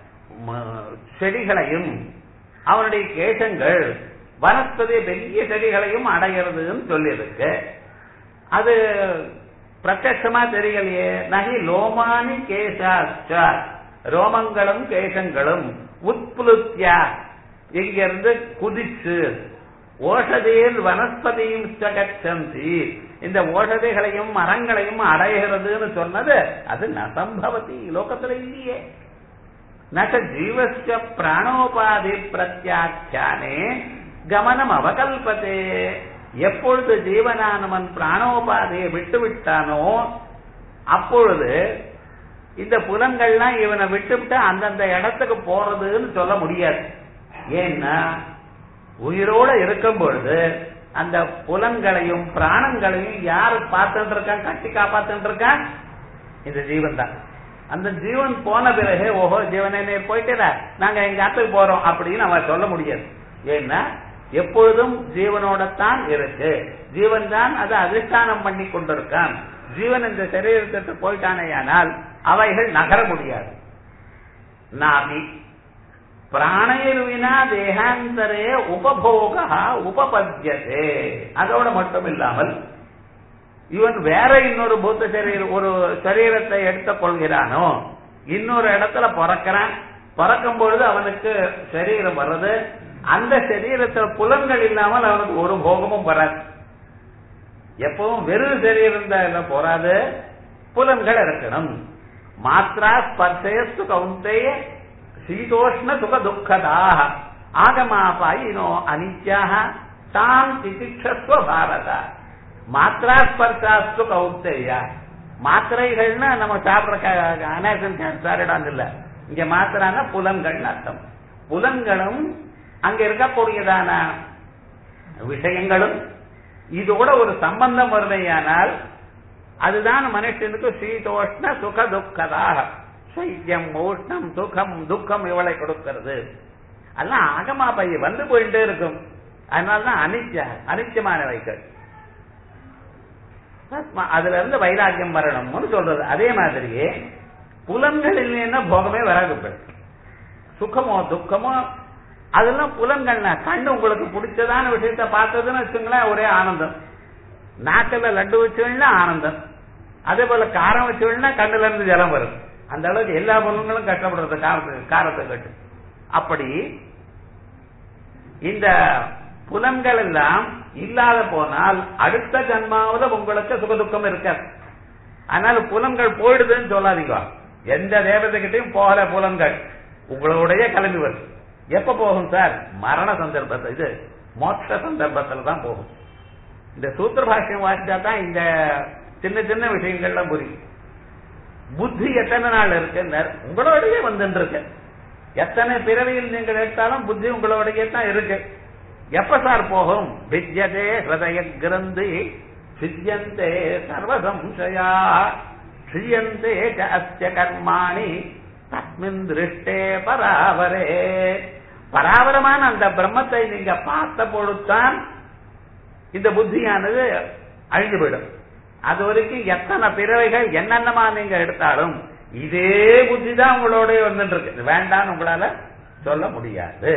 செடிகளையும் அவனுடைய கேசங்கள் வனஸ்பதி பெரிய செடிகளையும் அடைகிறதுன்னு சொல்லியிருக்கு அது பிரத்யமா தெரியலையே நகி லோமானி கேசாச்ச ரோமங்களும் கேசங்களும் உட்புலுத்தியா இங்கிருந்து குதிச்சு ஓஷதியில் வனஸ்பதியும் சகச்சந்தி இந்த ஓஷதிகளையும் மரங்களையும் அடைகிறதுன்னு சொன்னது அது நசம்பவதி லோகத்துல இல்லையே நக ஜீவஸ்ய பிராணோபாதி பிரத்யாக்கியானே கமனம் அவகல்பதே எப்பொழுது ஜீவனானவன் பிராணோபாதையை விட்டு விட்டானோ அப்பொழுது இந்த புலன்கள்லாம் இவனை விட்டுவிட்டு அந்தந்த இடத்துக்கு போறதுன்னு சொல்ல முடியாது ஏன்னா உயிரோட இருக்கும் பொழுது அந்த புலன்களையும் பிராணங்களையும் யாரு பார்த்துட்டு இருக்கான் கட்டி காப்பாத்துட்டு இருக்கான் இந்த ஜீவன் தான் அந்த ஜீவன் போன பிறகு ஓஹோ ஜீவனே நீர் போயிட்டே நாங்க எங்க இடத்துக்கு போறோம் அப்படின்னு அவன் சொல்ல முடியாது ஏன்னா எப்பொழுதும் ஜீவனோடத்தான் இருக்கு ஜீவன் தான் அதை அதிஷ்டானம் பண்ணி கொண்டிருக்கான் ஜீவன் இந்த சரீரத்திற்கு போயிட்டானேயானால் அவைகள் நகர முடியாது நாமி பிராணையில் வினா தேகாந்தரே உபபோக உபபத்தியதே அதோட மட்டும் இல்லாமல் இவன் வேற இன்னொரு பூத்த சரீரம் ஒரு சரீரத்தை எடுத்துக் கொள்கிறானோ இன்னொரு இடத்துல பிறக்கிறான் பிறக்கும் பொழுது அவனுக்கு சரீரம் வர்றது அந்த சரீரத்தில் புலன்கள் இல்லாமல் அவனுக்கு ஒரு போகமும் வராது எப்பவும் வெறும் சரீரம் தான் போறாது புலன்கள் இருக்கணும் மாத்ரா ஸ்பர்சேஸ்து கவுந்தேய சீதோஷ்ண சுக துக்கதாக ஆகமாபாயினோ அனித்யாக தாம் திதிக்ஷஸ்வ பாரத மாத்ரா ஸ்பர்சாஸ்து கவுந்தேய மாத்திரைகள்னா நம்ம சாப்பிடுற அனேசன் சாரிடான் இல்ல இங்க மாத்திரான புலன்கள் அர்த்தம் புலன்களும் அங்க இருக்கக்கூடியதான விஷயங்களும் இதோட ஒரு சம்பந்தம் வருதையானால் அதுதான் மனுஷனுக்கு சீதோஷ்ண சுக துக்கதாக சைத்தியம் உஷ்ணம் சுகம் துக்கம் இவளை கொடுக்கிறது எல்லாம் ஆகமா பைய வந்து போயிட்டே இருக்கும் அதனாலதான் அனிச்ச அனிச்சமானவைகள் அதுல இருந்து வைராக்கியம் வரணும்னு சொல்றது அதே மாதிரியே புலன்கள் இல்லைன்னா போகமே வராது சுகமோ துக்கமோ அதெல்லாம் புலன்கள்னா கண்ணு உங்களுக்கு பிடிச்சதான விஷயத்த பார்த்ததுன்னு வச்சுங்களேன் ஒரே ஆனந்தம் நாக்கில் லட்டு வச்சுன்னா ஆனந்தம் அதே போல காரம் வச்சுன்னா கண்ணுல இருந்து ஜலம் வரும் அந்த அளவுக்கு எல்லா புலன்களும் கஷ்டப்படுறது காரத்தை காரத்தை கட்டு அப்படி இந்த புலன்கள் எல்லாம் இல்லாத போனால் அடுத்த ஜன்மாவில் உங்களுக்கு சுகதுக்கம் இருக்காது அதனால புலன்கள் போயிடுதுன்னு சொல்லாதீங்க எந்த தேவதைகிட்டையும் போகல புலன்கள் உங்களுடைய கிளம்பி வரும் எப்ப போகும் சார் மரண சந்தர்ப்பத்தில் இது மோட்ச சந்தர்ப்பத்தில் தான் போகும் இந்த சூத்திர பாஷ்யம் வாசிச்சா தான் இந்த சின்ன சின்ன விஷயங்கள்லாம் புரியும் புத்தி எத்தனை நாள் இருக்கு உங்களோடயே வந்துட்டு இருக்கு எத்தனை பிறவியில் நீங்கள் எடுத்தாலும் புத்தி உங்களோடயே தான் இருக்கு எப்ப சார் போகும் வித்யதே ஹிருதய கிரந்தி சித்தியந்தே சர்வசம்சயா க்ஷியந்தே அஸ்ய கர்மாணி தஸ்மின் திருஷ்டே பராவரே பராவரமான அந்த பிரம்மத்தை நீங்க பார்த்த பொழுதுதான் இந்த புத்தியானது அழிந்து விடும் அது வரைக்கும் எத்தனை பிறவைகள் என்னென்னமா நீங்க எடுத்தாலும் இதே புத்தி தான் உங்களோட வந்துட்டு இருக்கு வேண்டாம்னு உங்களால சொல்ல முடியாது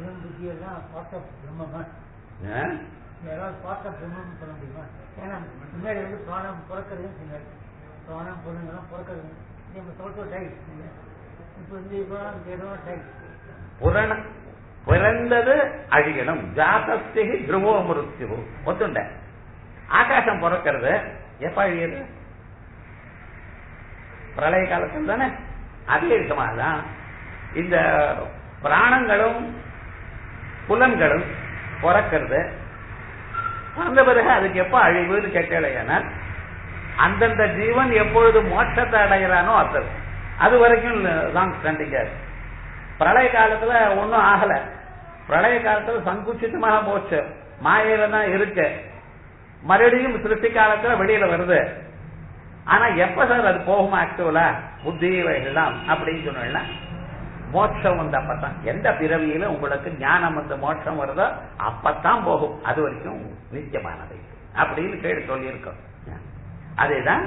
யாராவது பார்த்தா பிரம்மம்னு சொல்ல முடியுமா ஏன்னா முன்னாடி வந்து பிராணம் பிறக்கிறதுன்னு சொன்னாரு பிராணம் பொருளுங்கெல்லாம் பிறக்கிறது நம்ம சொல்லிட்டு டைட் இப்போ வந்து இப்போ ஏதோ டைட் புரண பிறந்தது அழியணும் ஜாதஸ்தி துருவோ மிருத்யு ஒத்துண்ட ஆகாசம் பிறக்கிறது எப்ப அழியுது பிரளய காலத்தில் தானே அதே விதமாதான் இந்த பிராணங்களும் புலன்களும் பிறக்கிறது பிறந்த பிறகு அதுக்கு எப்ப அழிவுன்னு கேட்கலையானா அந்தந்த ஜீவன் எப்பொழுது மோட்சத்தை அடைகிறானோ அது அது வரைக்கும் லாங் ஸ்டாண்டிங்கா இருக்கு பிரளய காலத்துல ஒன்னும் ஆகல பிரளய காலத்துல சங்குச்சிதமாக போச்சு மாயில தான் இருக்கு மறுபடியும் சிருஷ்டி காலத்துல வெளியில வருது ஆனா எப்ப சார் அது போகுமா ஆக்சுவலா புத்தி எல்லாம் அப்படின்னு சொன்னா மோட்சம் வந்து அப்பதான் எந்த பிறவியில உங்களுக்கு ஞானம் வந்து மோட்சம் வருதோ அப்பத்தான் போகும் அது வரைக்கும் நித்தியமானது அப்படின்னு கேட்டு சொல்லியிருக்கோம் அதேதான்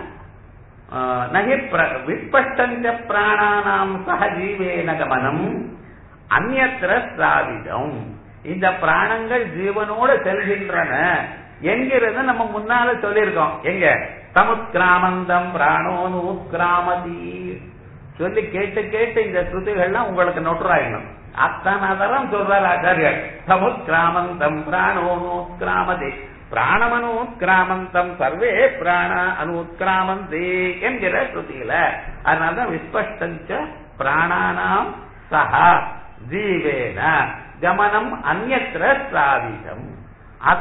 நகி விஸ்பஷ்டஞ்ச பிராணானாம் சக ஜீவேன கமனம் அந்நத்திர ஸ்ராவிதம் இந்த பிராணங்கள் ஜீவனோடு செல்கின்றன என்கிறது நம்ம முன்னால சொல்லியிருக்கோம் எங்க சமுத்கிராமந்தம் பிராணோனு உத்கிராமதி சொல்லி கேட்டு கேட்டு இந்த ஸ்ருதிகள்லாம் உங்களுக்கு நொட்டுறாயிடணும் அத்தனை தரம் சொல்றார் ஆச்சாரியர் சமுத்கிராமந்தம் பிராணோனு உத்கிராமதி பிராணமனூத்கிராமந்தம் சர்வே பிராண அனுத்கிராமந்தி என்கிற ஸ்ருதியில அதனாலதான் விஸ்பஷ்டஞ்ச பிராணானாம் சஹா ஜீவேன கமனம் அந்நத்திர ஸ்ராவிதம் அத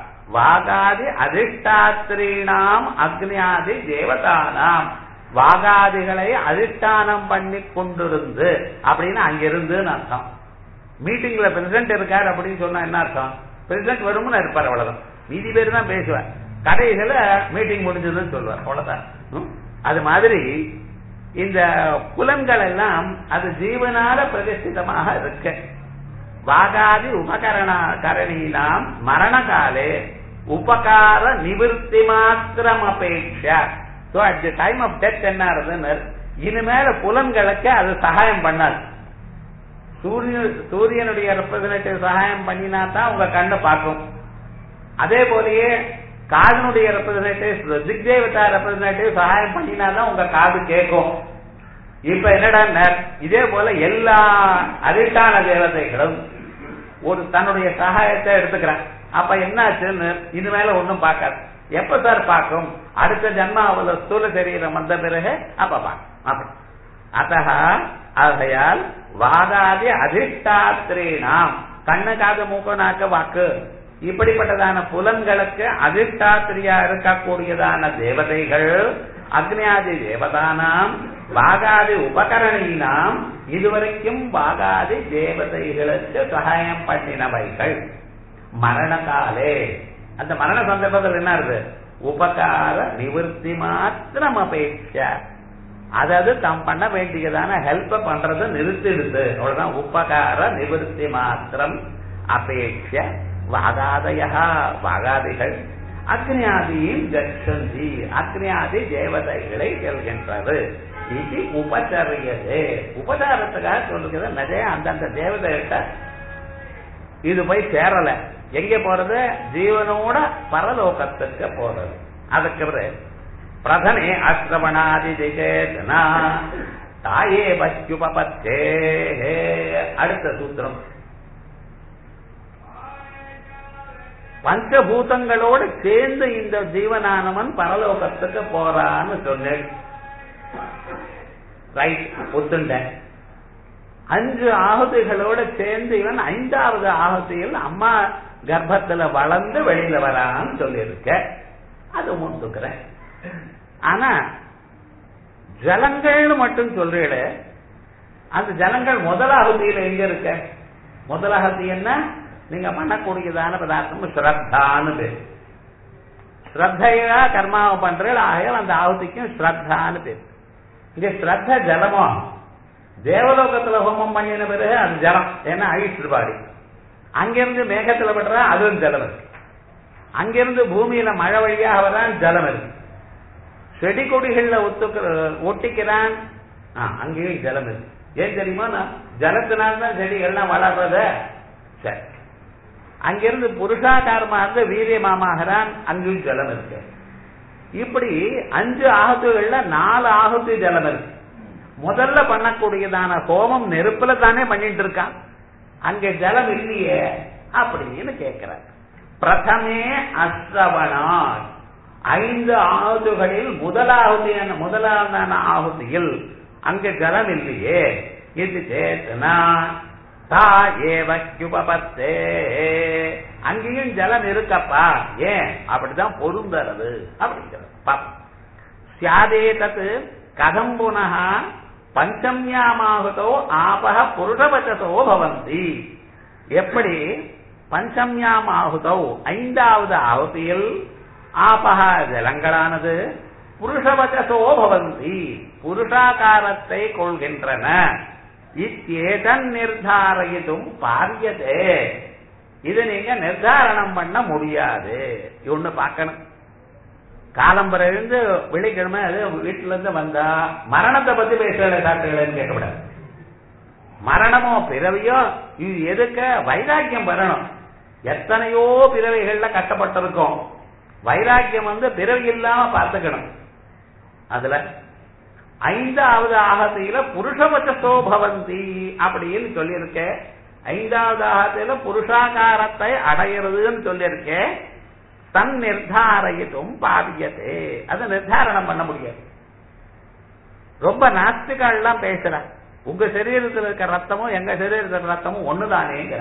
வாகாதி அதிஷ்டாத்திரீணாம் அக்னியாதி தேவதானாம் வாகாதிகளை அதிஷ்டானம் பண்ணி கொண்டிருந்து அப்படின்னு அங்கிருந்துன்னு அர்த்தம் மீட்டிங்ல பிரசிடண்ட் இருக்காரு அப்படின்னு சொன்னா என்ன அர்த்தம் பிரசிடண்ட் வரும்னு இருப்பார் அவ்வளவுதான் மீதி பேர் தான் பேசுவார் கடைசியில மீட்டிங் முடிஞ்சதுன்னு சொல்லுவார் அவ்வளவுதான் அது மாதிரி இந்த புலன்கள் எல்லாம் அது ஜீவனால பிரதிஷ்டிதமாக இருக்கு வாகாதி உபகரண கரணீனாம் மரண காலே உபகார நிவர்த்தி மாத்திரம் அபேட்சா so at the time of death என்ன ஆகுதுன்னு இனிமேல புலன்களுக்கு அது சகாயம் பண்ணாது சூரிய சூரியனுடைய ரெப்ரசன்டேட்டிவ் சகாயம் பண்ணினா தான் உங்க கண்ணை பார்க்கும் அதே போலயே காதனுடைய ரெப்ரசன்டேட்டிவ் திக்தேவதா ரெப்ரசன்டேட்டிவ் சகாயம் பண்ணினா தான் உங்க காது கேட்கும் இப்ப என்னடா இதே போல எல்லா அதிர்ஷ்டான தேவதைகளும் ஒரு தன்னுடைய சகாயத்தை எடுத்துக்கிறான் அப்ப என்னாச்சுன்னு இது மேல ஒண்ணும் பார்க்காது எப்ப சார் பார்க்கும் அடுத்த ஜன்மாவில் ஸ்தூல சரீரம் வந்த பிறகு அப்ப பார்க்கும் அப்படி அத்தக ஆகையால் வாதாதி அதிஷ்டாத்திரீனாம் கண்ணு காது மூக்கு நாக்கு வாக்கு இப்படிப்பட்டதான புலன்களுக்கு அதிஷ்டாத்திரியா இருக்கக்கூடியதான தேவதைகள் அக்னியாதி தேவதானாம் வாகாதி உபகரணீனாம் இதுவரைக்கும் வாகாதி தேவதைகளுக்கு சகாயம் பண்ணினவைகள் மரண காலே அந்த மரண சந்தர்ப்பத்தில் என்ன இருக்கு உபகார நிவர்த்தி மாத்திரம் அபேட்ச அதாவது தாம் பண்ண வேண்டியதான ஹெல்ப் பண்றதை நிறுத்திடுது அவ்வளவுதான் உபகார நிவர்த்தி மாத்திரம் அபேட்ச வாகாதயா வாகாதிகள் அக்னியாதியும் கச்சந்தி அக்னியாதி தேவதைகளை செல்கின்றது இது உபச்சரியது உபச்சாரத்துக்காக சொல்லுகிறது நிறைய அந்தந்த தேவதைகிட்ட இது போய் சேரல எங்க போறது ஜீவனோட பரலோகத்துக்கு போறது அதுக்கு பிரதமே அஸ்ரவணாதி திகேதனா தாயே பத்யுபத்தே அடுத்த சூத்திரம் பஞ்சபூதங்களோட சேர்ந்து இந்த ஜீவனானவன் பரலோகத்துக்கு போறான்னு சொன்னேன் ரைட் ஒத்துண்டேன் அஞ்சு ஆகுதிகளோட சேர்ந்து இவன் ஐந்தாவது ஆகுதியில் அம்மா கர்ப்பத்துல வளர்ந்து வெளியில வரான்னு சொல்லியிருக்க அது முந்துக்கிறேன் ஆனா ஜலங்கள்னு மட்டும் சொல்றீட அந்த ஜலங்கள் முதலாகுதியில எங்க இருக்க முதலாகுதி என்ன நீங்க பண்ணக்கூடியதான பதார்த்தம் ஸ்ரத்தான்னு பேர் ஸ்ரத்தையா கர்மாவை பண்றீங்க ஆகையால் அந்த ஆகுதிக்கும் ஸ்ரத்தான்னு பேர் இங்க ஸ்ரத்த ஜலமோ தேவலோகத்துல ஹோமம் பண்ணின பிறகு அது ஜலம் ஏன்னா ஐஸ் பாடி அங்கிருந்து மேகத்துல படுற அதுவும் ஜலம் இருக்கு அங்கிருந்து பூமியில மழை வழியாக வரான் ஜலம் இருக்கு செடி கொடிகள்ல ஒத்துக்கிற ஒட்டிக்கிறான் அங்கேயும் ஜலம் இருக்கு ஏன் தெரியுமா ஜலத்தினால்தான் செடிகள்லாம் வளர்றத சரி அங்கிருந்து புருஷாகாரமா இருந்து வீரியமாமாகிறான் அங்கேயும் ஜலம் இருக்கு இப்படி அஞ்சு ஆகுதிகள்ல நாலு ஆகுதி ஜலம் இருக்கு முதல்ல பண்ணக்கூடியதான ஹோமம் நெருப்புல தானே பண்ணிட்டு இருக்கான் அங்க ஜலம் இல்லையே அப்படின்னு கேட்கிறார் பிரதமே அஸ்ரவணான் ஐந்து ஆகுதிகளில் முதலாவது முதலாவதான ஆகுதியில் அங்க ஜலம் இல்லையே இது சேத்தனா தா ஏவக்குபத்தே அங்கேயும் ஜலம் இருக்கப்பா ஏன் அப்படிதான் பொருந்தறது அப்படிங்கிறது பாப்போம் சியாதே தத்து கதம் புனக பஞ்சம்யாமாகதோ ஆபக புருஷவச்சசோ பவந்தி எப்படி பஞ்சம்யாமாகுதோ ஐந்தாவது ஆகுதியில் ஆபக ஜலங்களானது புருஷவச்சசோ பவந்தி புருஷாகாரத்தை கொள்கின்றன இத்தேதன் நிர்தாரயிதும் பாரியதே இது நீங்க நிர்தாரணம் பண்ண முடியாது ஒண்ணு பார்க்கணும் காலம்பரை இருந்து வெள்ளிக்கிழமை அது வீட்டுல இருந்து வந்தா மரணத்தை பத்தி பேசுறேன் டாக்டர்கள்னு கேட்கக்கூடாது மரணமோ பிறவியோ இது எதுக்க வைராக்கியம் வரணும் எத்தனையோ பிறவைகள்ல கட்டப்பட்டிருக்கோம் வைராக்கியம் வந்து பிறவி இல்லாம பார்த்துக்கணும் அதுல ஐந்தாவது ஆகத்தில புருஷபட்சோ பவந்தி அப்படின்னு சொல்லியிருக்க ஐந்தாவது ஆகத்தில புருஷாகாரத்தை அடையிறதுன்னு சொல்லியிருக்க தன் நிர்தாரயிட்டும் பாவியதே அதை நிர்தாரணம் பண்ண முடியாது ரொம்ப நாஸ்திகள்லாம் பேசுற உங்க சரீரத்தில் இருக்க ரத்தமும் எங்க சரீரத்தில் ரத்தமும் ஒண்ணுதானேங்கிற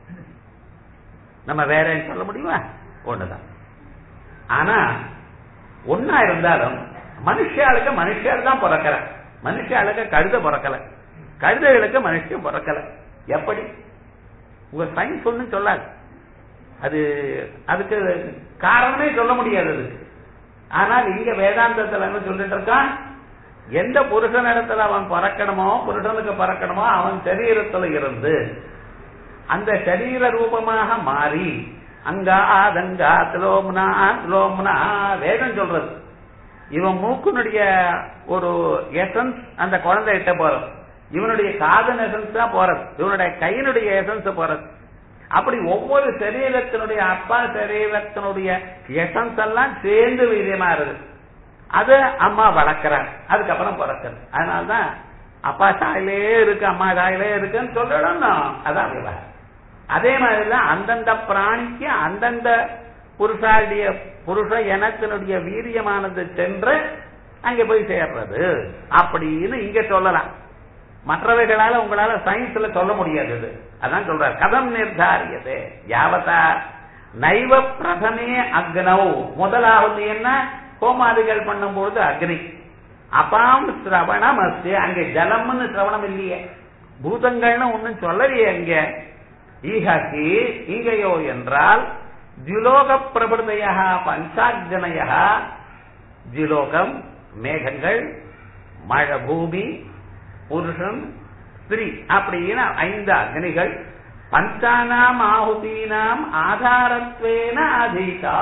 நம்ம வேற சொல்ல முடியுமா ஒண்ணுதான் ஆனா ஒன்னா இருந்தாலும் மனுஷாளுக்கு மனுஷால் தான் பிறக்கல மனுஷாளுக்கு கழுத பிறக்கல கழுதைகளுக்கு மனுஷன் பிறக்கல எப்படி உங்க சயின்ஸ் ஒன்றும் சொல்லாது அது அதுக்கு காரணமே சொல்ல முடியாது அதுக்கு ஆனால் இங்க வேதாந்தத்துல என்ன சொல்லிட்டு இருக்கான் எந்த புருஷனிடத்துல அவன் பறக்கணுமோ புருஷனுக்கு பறக்கணுமோ அவன் சரீரத்துல இருந்து அந்த சரீர ரூபமாக மாறி அங்கா அதங்கா திலோம்னா திலோம்னா வேதம் சொல்றது இவன் மூக்குனுடைய ஒரு எசன்ஸ் அந்த குழந்தை கிட்ட போறோம் இவனுடைய காதன் எசன்ஸ் தான் போறது இவனுடைய கையினுடைய எசன்ஸ் போறது அப்படி ஒவ்வொரு சரீரத்தினுடைய அப்பா சரீரத்தினுடைய எசன்ஸ் எல்லாம் சேர்ந்து வீரியமா இருக்கு அது அம்மா வளர்க்கிறார் அதுக்கப்புறம் பிறக்கிறது அதனாலதான் அப்பா சாயிலே இருக்கு அம்மா சாயிலே இருக்குன்னு சொல்லணும் அதான் விவகாரம் அதே மாதிரிதான் அந்தந்த பிராணிக்கு அந்தந்த புருஷாளுடைய புருஷ இனத்தினுடைய வீரியமானது சென்று அங்க போய் சேர்றது அப்படின்னு இங்க சொல்லலாம் மற்றவைகளால உங்களால சயின்ஸ்ல சொல்ல முடியாது இது அதான் சொல்றார் கதம் நிர்தாரியது யாவதா நைவ பிரதமே அக்னவ் முதலாவது என்ன ஹோமாதிகள் பண்ணும்போது அக்னி அபாம் சிரவணம் அஸ்து அங்க ஜலம்னு சிரவணம் இல்லையே பூதங்கள்னு ஒண்ணும் சொல்லலையே அங்க ஈஹி இங்கேயோ என்றால் ஜுலோக பிரபுதையா பஞ்சாஜனையா ஜுலோகம் மேகங்கள் மழை பூமி புருஷன் ஸ்திரீ அப்படின்னு ஐந்து அக்னிகள் பஞ்சானாம் ஆகுதீனாம் ஆதாரத்வேன அதீதா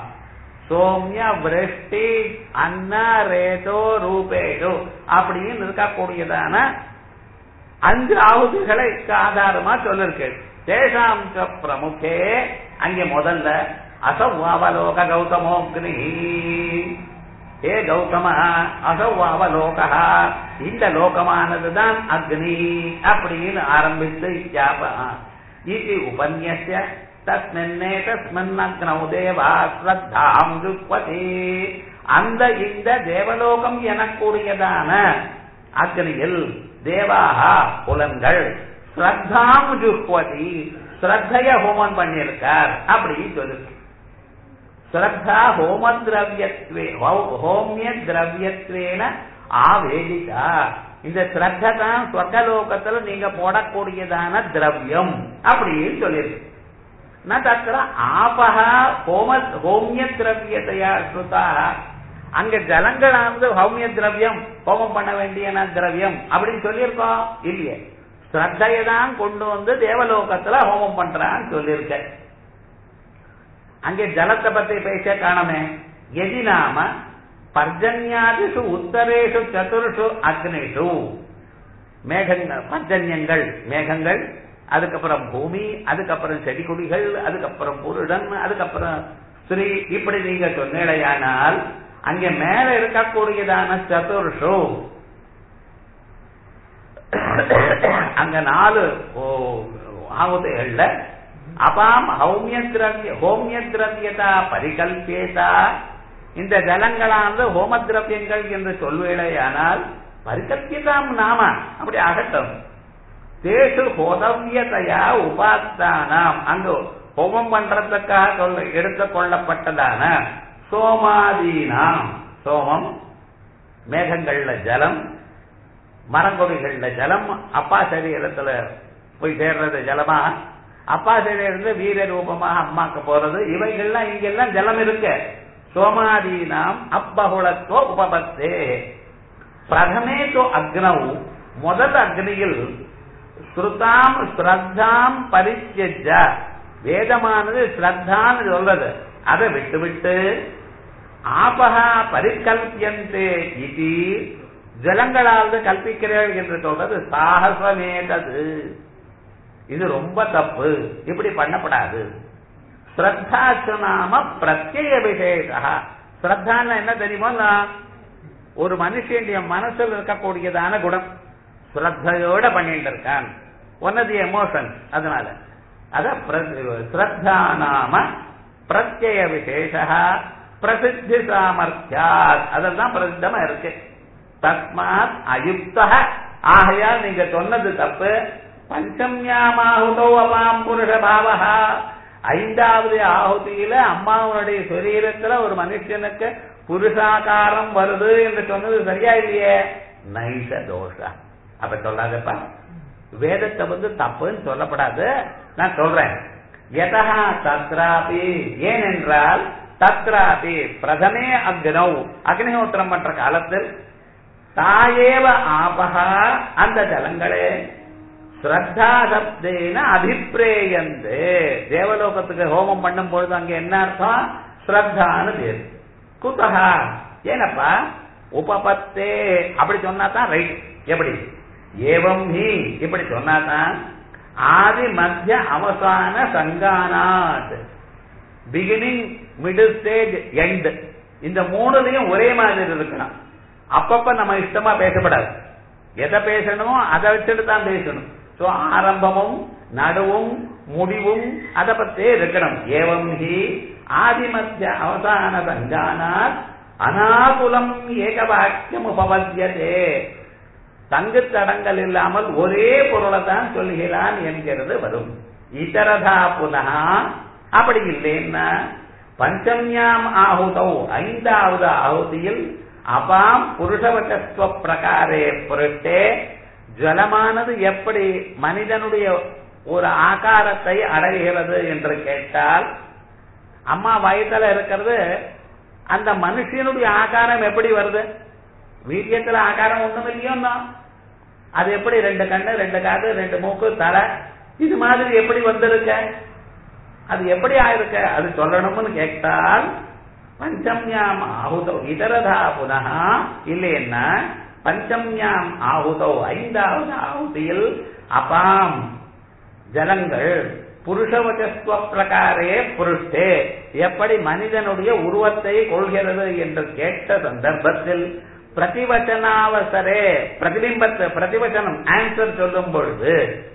சோம்ய விரஷ்டி அன்ன ரேதோ ரூபேஷு அப்படின்னு இருக்கக்கூடியதான அஞ்சு ஆகுதிகளை ஆதாரமா சொல்லிருக்கேன் தேசாம் ச பிரமுகே அங்கே முதல்ல அசௌவலோக கௌதமோக்னி ஏ கௌதம அசௌவலோக இந்த லோகமானதுதான் அக்னி அப்படின்னு ஆரம்பித்து இது உபன்யசிய தஸ்மின்னே தஸ்மின் அக்னௌ தேவா ஸ்ரத்தாம் ஜுக்வதி அந்த இந்த தேவலோகம் எனக்கூடியதான அக்னியில் தேவாகா புலன்கள் ஸ்ரத்தாம் ஜுக்வதி ஸ்ரத்தைய ஹோமம் பண்ணியிருக்கார் அப்படின்னு சொல்லிருக்கு ஸ்ரத்தா ஹோம திரவியத்வே ஹோமிய திரவியத்வேன ஆவேதிதா இந்த ஸ்ரத்த தான் ஸ்வர்கலோகத்துல நீங்க போடக்கூடியதான திரவியம் அப்படின்னு சொல்லியிருக்கு ந தத்திர ஆபகா ஹோம ஹோமிய திரவியத்தையா ஸ்ருதாக அங்க ஜலங்களானது ஹௌமிய திரவியம் ஹோமம் பண்ண வேண்டிய திரவியம் அப்படின்னு சொல்லியிருக்கோம் இல்லையே ஸ்ரத்தையை தான் கொண்டு வந்து தேவலோகத்துல ஹோமம் பண்றான்னு சொல்லியிருக்க அங்கே ஜலத்தை பத்தி பேச காணமே எதி நாம பர்ஜன்யாதிஷு உத்தரேஷு சதுர்ஷு அக்னிஷு மேகங்கள் பர்ஜன்யங்கள் மேகங்கள் அதுக்கப்புறம் பூமி அதுக்கப்புறம் செடி கொடிகள் அதுக்கப்புறம் புருடன் அதுக்கப்புறம் ஸ்ரீ இப்படி நீங்க சொன்னீடையானால் அங்கே மேல இருக்கக்கூடியதான சதுர்ஷு அங்க நாலு ஆகுதைகள்ல அபாம் ஹௌமிய திரவிய ஹோமிய திரவியதா பரிகல்பியதா இந்த ஜலங்களானது ஹோம திரவியங்கள் என்று சொல்வேளையானால் பரிகல்பியதாம் நாம அப்படி ஆகட்டும் தேசு ஹோதவியதையா உபாஸ்தானாம் அங்கு ஹோமம் பண்றதுக்காக சொல்ல எடுத்துக் கொள்ளப்பட்டதான சோமாதீனாம் சோமம் மேகங்கள்ல ஜலம் மரங்கொடிகள்ல ஜலம் அப்பா சரீரத்துல போய் சேர்றது ஜலமா அப்பா சரீரத்துல வீர ரூபமாக அம்மாக்கு போறது இவைகள்லாம் இங்கெல்லாம் ஜலம் இருக்கு சோமாதீனாம் அப்பகுளத்தோ உபபத்தே பிரதமே தோ அக்னவு முதல் அக்னியில் ஸ்ருதாம் ஸ்ரத்தாம் பரிச்சஜ வேதமானது ஸ்ரத்தான்னு சொல்றது அதை விட்டு விட்டு ஆபகா பரிகல்பியந்தே இது ஜலங்களால் கல்பிக்கிறீர்கள் என்று சொல்றது சாகசமேதது இது ரொம்ப தப்பு இப்படி பண்ணப்படாது ஸ்ரத்தாச்சு நாம பிரத்யேக விசேஷா ஸ்ரத்தான்னு என்ன தெரியுமோ ஒரு மனுஷனுடைய மனசில் இருக்கக்கூடியதான குணம் ஸ்ரத்தையோட பண்ணிட்டு இருக்கான் ஒன்னது எமோஷன் அதனால அத ஸ்ரத்தா நாம பிரத்யய விசேஷா பிரசித்தி சாமர்த்தியாத் அதெல்லாம் பிரசித்தமா இருக்கு தஸ்மாத் அயுக்த ஆகையால் நீங்க சொன்னது தப்பு பஞ்சம்யாமாகுதோ அபாம் புருஷ பாவகா ஐந்தாவது ஆகுதியில அம்மாவுடைய சரீரத்துல ஒரு மனுஷனுக்கு புருஷாகாரம் வருது என்று சொன்னது சரியா இல்லையே நைச தோஷா அப்ப சொல்லாதப்பா வேதத்தை வந்து தப்புன்னு சொல்லப்படாது நான் சொல்றேன் எதா தத்ராபி ஏனென்றால் தத்ராபி பிரதமே அக்னௌ அக்னிஹோத்திரம் பண்ற காலத்தில் தாயேவ ஆபகா அந்த ஜலங்களே ஸ்ரத்தா சப்தேன அபிப்பிரேயந்து தேவலோகத்துக்கு ஹோமம் பண்ணும் பொழுது அங்க என்ன அர்த்தம் ஸ்ரத்தான்னு பேரு குத்தகா ஏனப்பா உபபத்தே அப்படி சொன்னா தான் ரைட் எப்படி ஏவம் ஹி இப்படி சொன்னாதான் ஆதி மத்திய அவசான சங்கானாத் பிகினிங் மிடில் ஸ்டேஜ் எண்ட் இந்த மூணுலயும் ஒரே மாதிரி இருக்கணும் அப்பப்ப நம்ம இஷ்டமா பேசப்படாது எதை பேசணுமோ அதை வச்சுட்டு தான் பேசணும் சோ ஆரம்பமும் நடுவும் முடிவும் அதை பத்தே இருக்கணும் ஏவம் ஹி ஆதிமத்திய அவசான சங்கானாத் அனாகுலம் ஏகவாக்கியம் உபபத்தியதே தங்கு தடங்கள் இல்லாமல் ஒரே பொருளை தான் சொல்கிறான் என்கிறது வரும் இதரதா புனः அப்படி இல்லைன்னா பஞ்சம்யாம் ஆகுதௌ ஐந்தாவது ஆகுதியில் அபாம் புருஷவச்சத்துவ பிரகாரே பொருட்டே ஜலமானது எப்படி மனிதனுடைய ஒரு ஆகாரத்தை அடைகிறது என்று கேட்டால் அம்மா வயத்துல இருக்கிறது அந்த மனுஷனுடைய ஆகாரம் எப்படி வருது வீரியத்துல ஆகாரம் ஒண்ணும் இல்லையோன்னா அது எப்படி ரெண்டு கண்ணு ரெண்டு காது ரெண்டு மூக்கு தலை இது மாதிரி எப்படி வந்திருக்க அது எப்படி ஆயிருக்க அது சொல்லணும்னு கேட்டால் பஞ்சம்யாம் ஆகுதோ இதரதா புனः இல்லைன்னா பஞ்சம்யாம் ஆகுதோ ஐந்தாவது ஆகுதியில் அபாம் ஜலங்கள் புருஷவச்சத்துவ பிரகாரே புருஷ்டே எப்படி மனிதனுடைய உருவத்தை கொள்கிறது என்று கேட்ட சந்தர்ப்பத்தில் பிரதிவச்சனாவசரே பிரதிபிம்பத்தை பிரதிவச்சனம் ஆன்சர் சொல்லும் பொழுது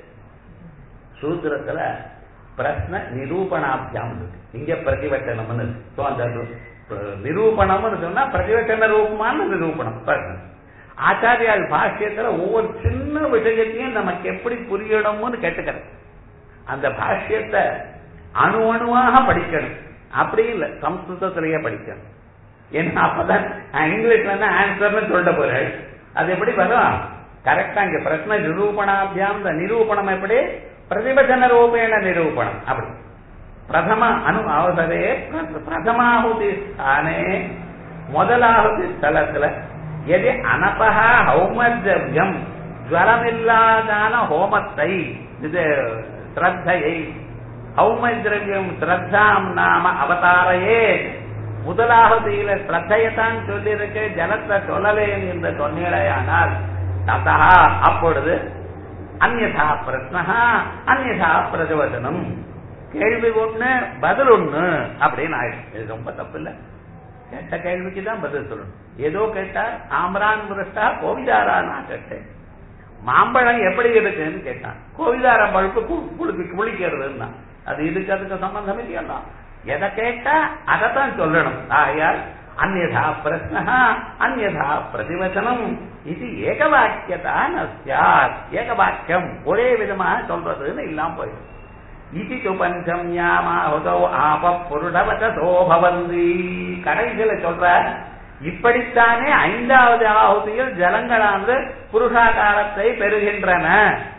சூத்திரத்துல பிரஸ்ன நிரூபணாபியாம் இருக்கு இங்க பிரதிவச்சனம்னு இருக்கு. So, அந்த நிரூபணம்னு சொன்னா பிரதிவச்சன ரூபமான நிரூபணம் பிரஸ்னம். ஆச்சாரியால் பாஷ்யத்துல ஒவ்வொரு சின்ன விஷயத்தையும் நமக்கு எப்படி புரியணும்னு கேட்டுக்கிறது அந்த பாஷ்யத்தை அணு அணுவாக படிக்கணும் அப்படி இல்லை சம்ஸ்கிருதத்திலேயே படிக்கணும் ஏன்னா அப்பதான் நான் இங்கிலீஷ்ல இருந்து ஆன்சர்னு சொல்ல போறேன் அது எப்படி வரும் கரெக்டா இங்க பிரச்சனை நிரூபணாபியாம் இந்த நிரூபணம் எப்படி பிரதிபச்சன ரூபேண நிரூபணம் அப்படி பிரதம அணு அவசரே பிர- பிரதமாಹುತಿ ஸ்தானே முதலாவது ஸ்தலத்துல எது அனபகா ஹௌமத்ரவியம் ஜுவலமில்லாதான ஹோமத்தை இது ஸ்ரத்தையை ஹௌமத்ரவியம் ஸ்ரத்தாம் நாம அவதாரையே முதலாவதியில ஸ்ரத்தையத்தான் சொல்லியிருக்கு ஜலத்தை சொல்லலேன் என்று சொன்னீழையானால் ததா அப்பொழுது அந்யதா பிரஸ்னஹா அந்யதா பிரஜவச்சனம் கேள்வி ஒண்ணு பதில் ஒண்ணு அப்படின்னு ஆயிடுச்சு இது ரொம்ப தப்பு இல்ல கேட்ட கேள்விக்கு தான் பதில் சொல்லணும் ஏதோ கேட்டா ஆம்பரான் புரஷ்டா கோவிதாரா நான் கேட்டேன் மாம்பழம் எப்படி இருக்குன்னு கேட்டான் கோவிதாரம் பழுப்பு கு- குளிக்கு குளிக்கிறதுன்னா அது இதுக்கு அதுக்கு சம்பந்தம் இல்லையா எதை கேட்டா அதைத்தான் சொல்லணும் ஆகையால் அந்யதா பிரஸ்னஹா அந்யதா பிரதிவச்சனம் இது ஏகவாக்கியதா நஸ்யாத் ஏகவாக்கியம் ஒரே விதமாக சொல்றதுன்னு இல்லாம போயிடும் இது து பஞ்சம்யாமாஹுதோ ஆப புருடவச்சோ பவந்தி கடைசியில சொல்ற இப்படித்தானே ஐந்தாவது ஆகுதியில் ஜலங்களானது புருஷாகாரத்தை பெறுகின்றன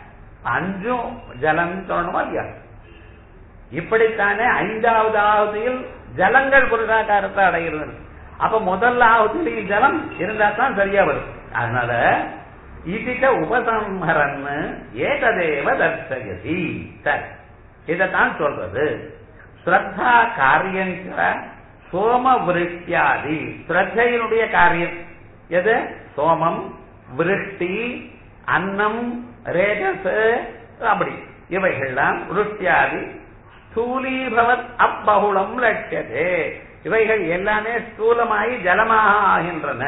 அஞ்சும் ஜலம் சொல்லணுமா இல்லையா இப்படித்தானே ஐந்தாவது ஆகுதியில் ஜலங்கள் புருஷாகாரத்தை அடைகிறது அப்ப முதல் ஆகுதியில் ஜலம் இருந்தா தான் சரியா வரும் அதனால இதிக உபசம்ஹரன் ஏததேவ தர்சயதி சரி இதைத்தான் சொல்றது ஸ்ரத்தா காரியங்க சோம விருஷ்டியாதி ஸ்ரத்தையினுடைய காரியம் எது சோமம் விருஷ்டி அன்னம் ரேஜஸ் அப்படி இவைகள்லாம் விருஷ்டியாதி ஸ்தூலீபவத் அப்பகுளம் லட்சதே இவைகள் எல்லாமே ஸ்தூலமாகி ஜலமாக ஆகின்றன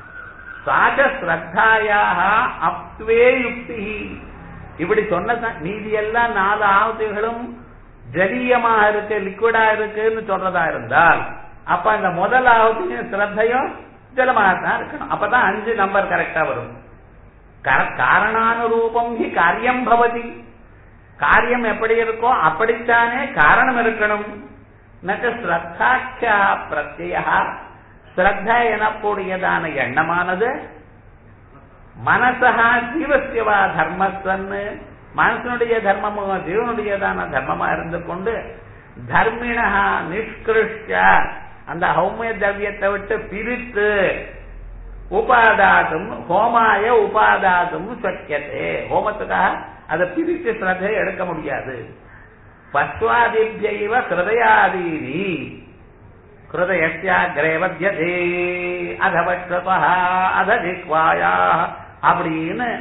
சாக ஸ்ரத்தாயாக அப்துவே யுக்தி இப்படி சொன்ன மீதி எல்லாம் நாலு ஆவத்துகளும் ஜலீயமாக இருக்கு லிக்விடா இருக்குன்னு சொல்றதா இருந்தால் அப்ப அந்த முதல் ஆவத்தையும் ஸ்ரத்தையும் ஜலமாகத்தான் இருக்கணும் அப்பதான் அஞ்சு நம்பர் கரெக்டா வரும் கர- காரணானுரூபம் ஹி காரியம் பவதி காரியம் எப்படி இருக்கோ அப்படித்தானே காரணம் இருக்கணும் நட்டு ஸ்ரத்தாட்சா பிரத்யா ஸ்ரத்த எனக்கூடியதான எண்ணமானது மனசா ஜீவசியவா தர்மஸ்வன்னு மனசனுடைய தர்மமோ ஜீவனுடையதான தர்மமா இருந்து கொண்டு தர்மிணா நிஷ்கிருஷ்ட அந்த ஹௌமிய திரவியத்தை விட்டு பிரித்து உபாதாதும் ஹோமாய உபாதாதும் சக்கியதே ஹோமத்துக்காக அதை பிரித்து ஸ்ரத்தை எடுக்க முடியாது பஸ்வாதிபியைவ ஹிருதயாதீனி ஹிருதயத்தியாகிரே வத்தியதே அதவஸ்வதா அத ஜிக்வாயா அப்படின்னு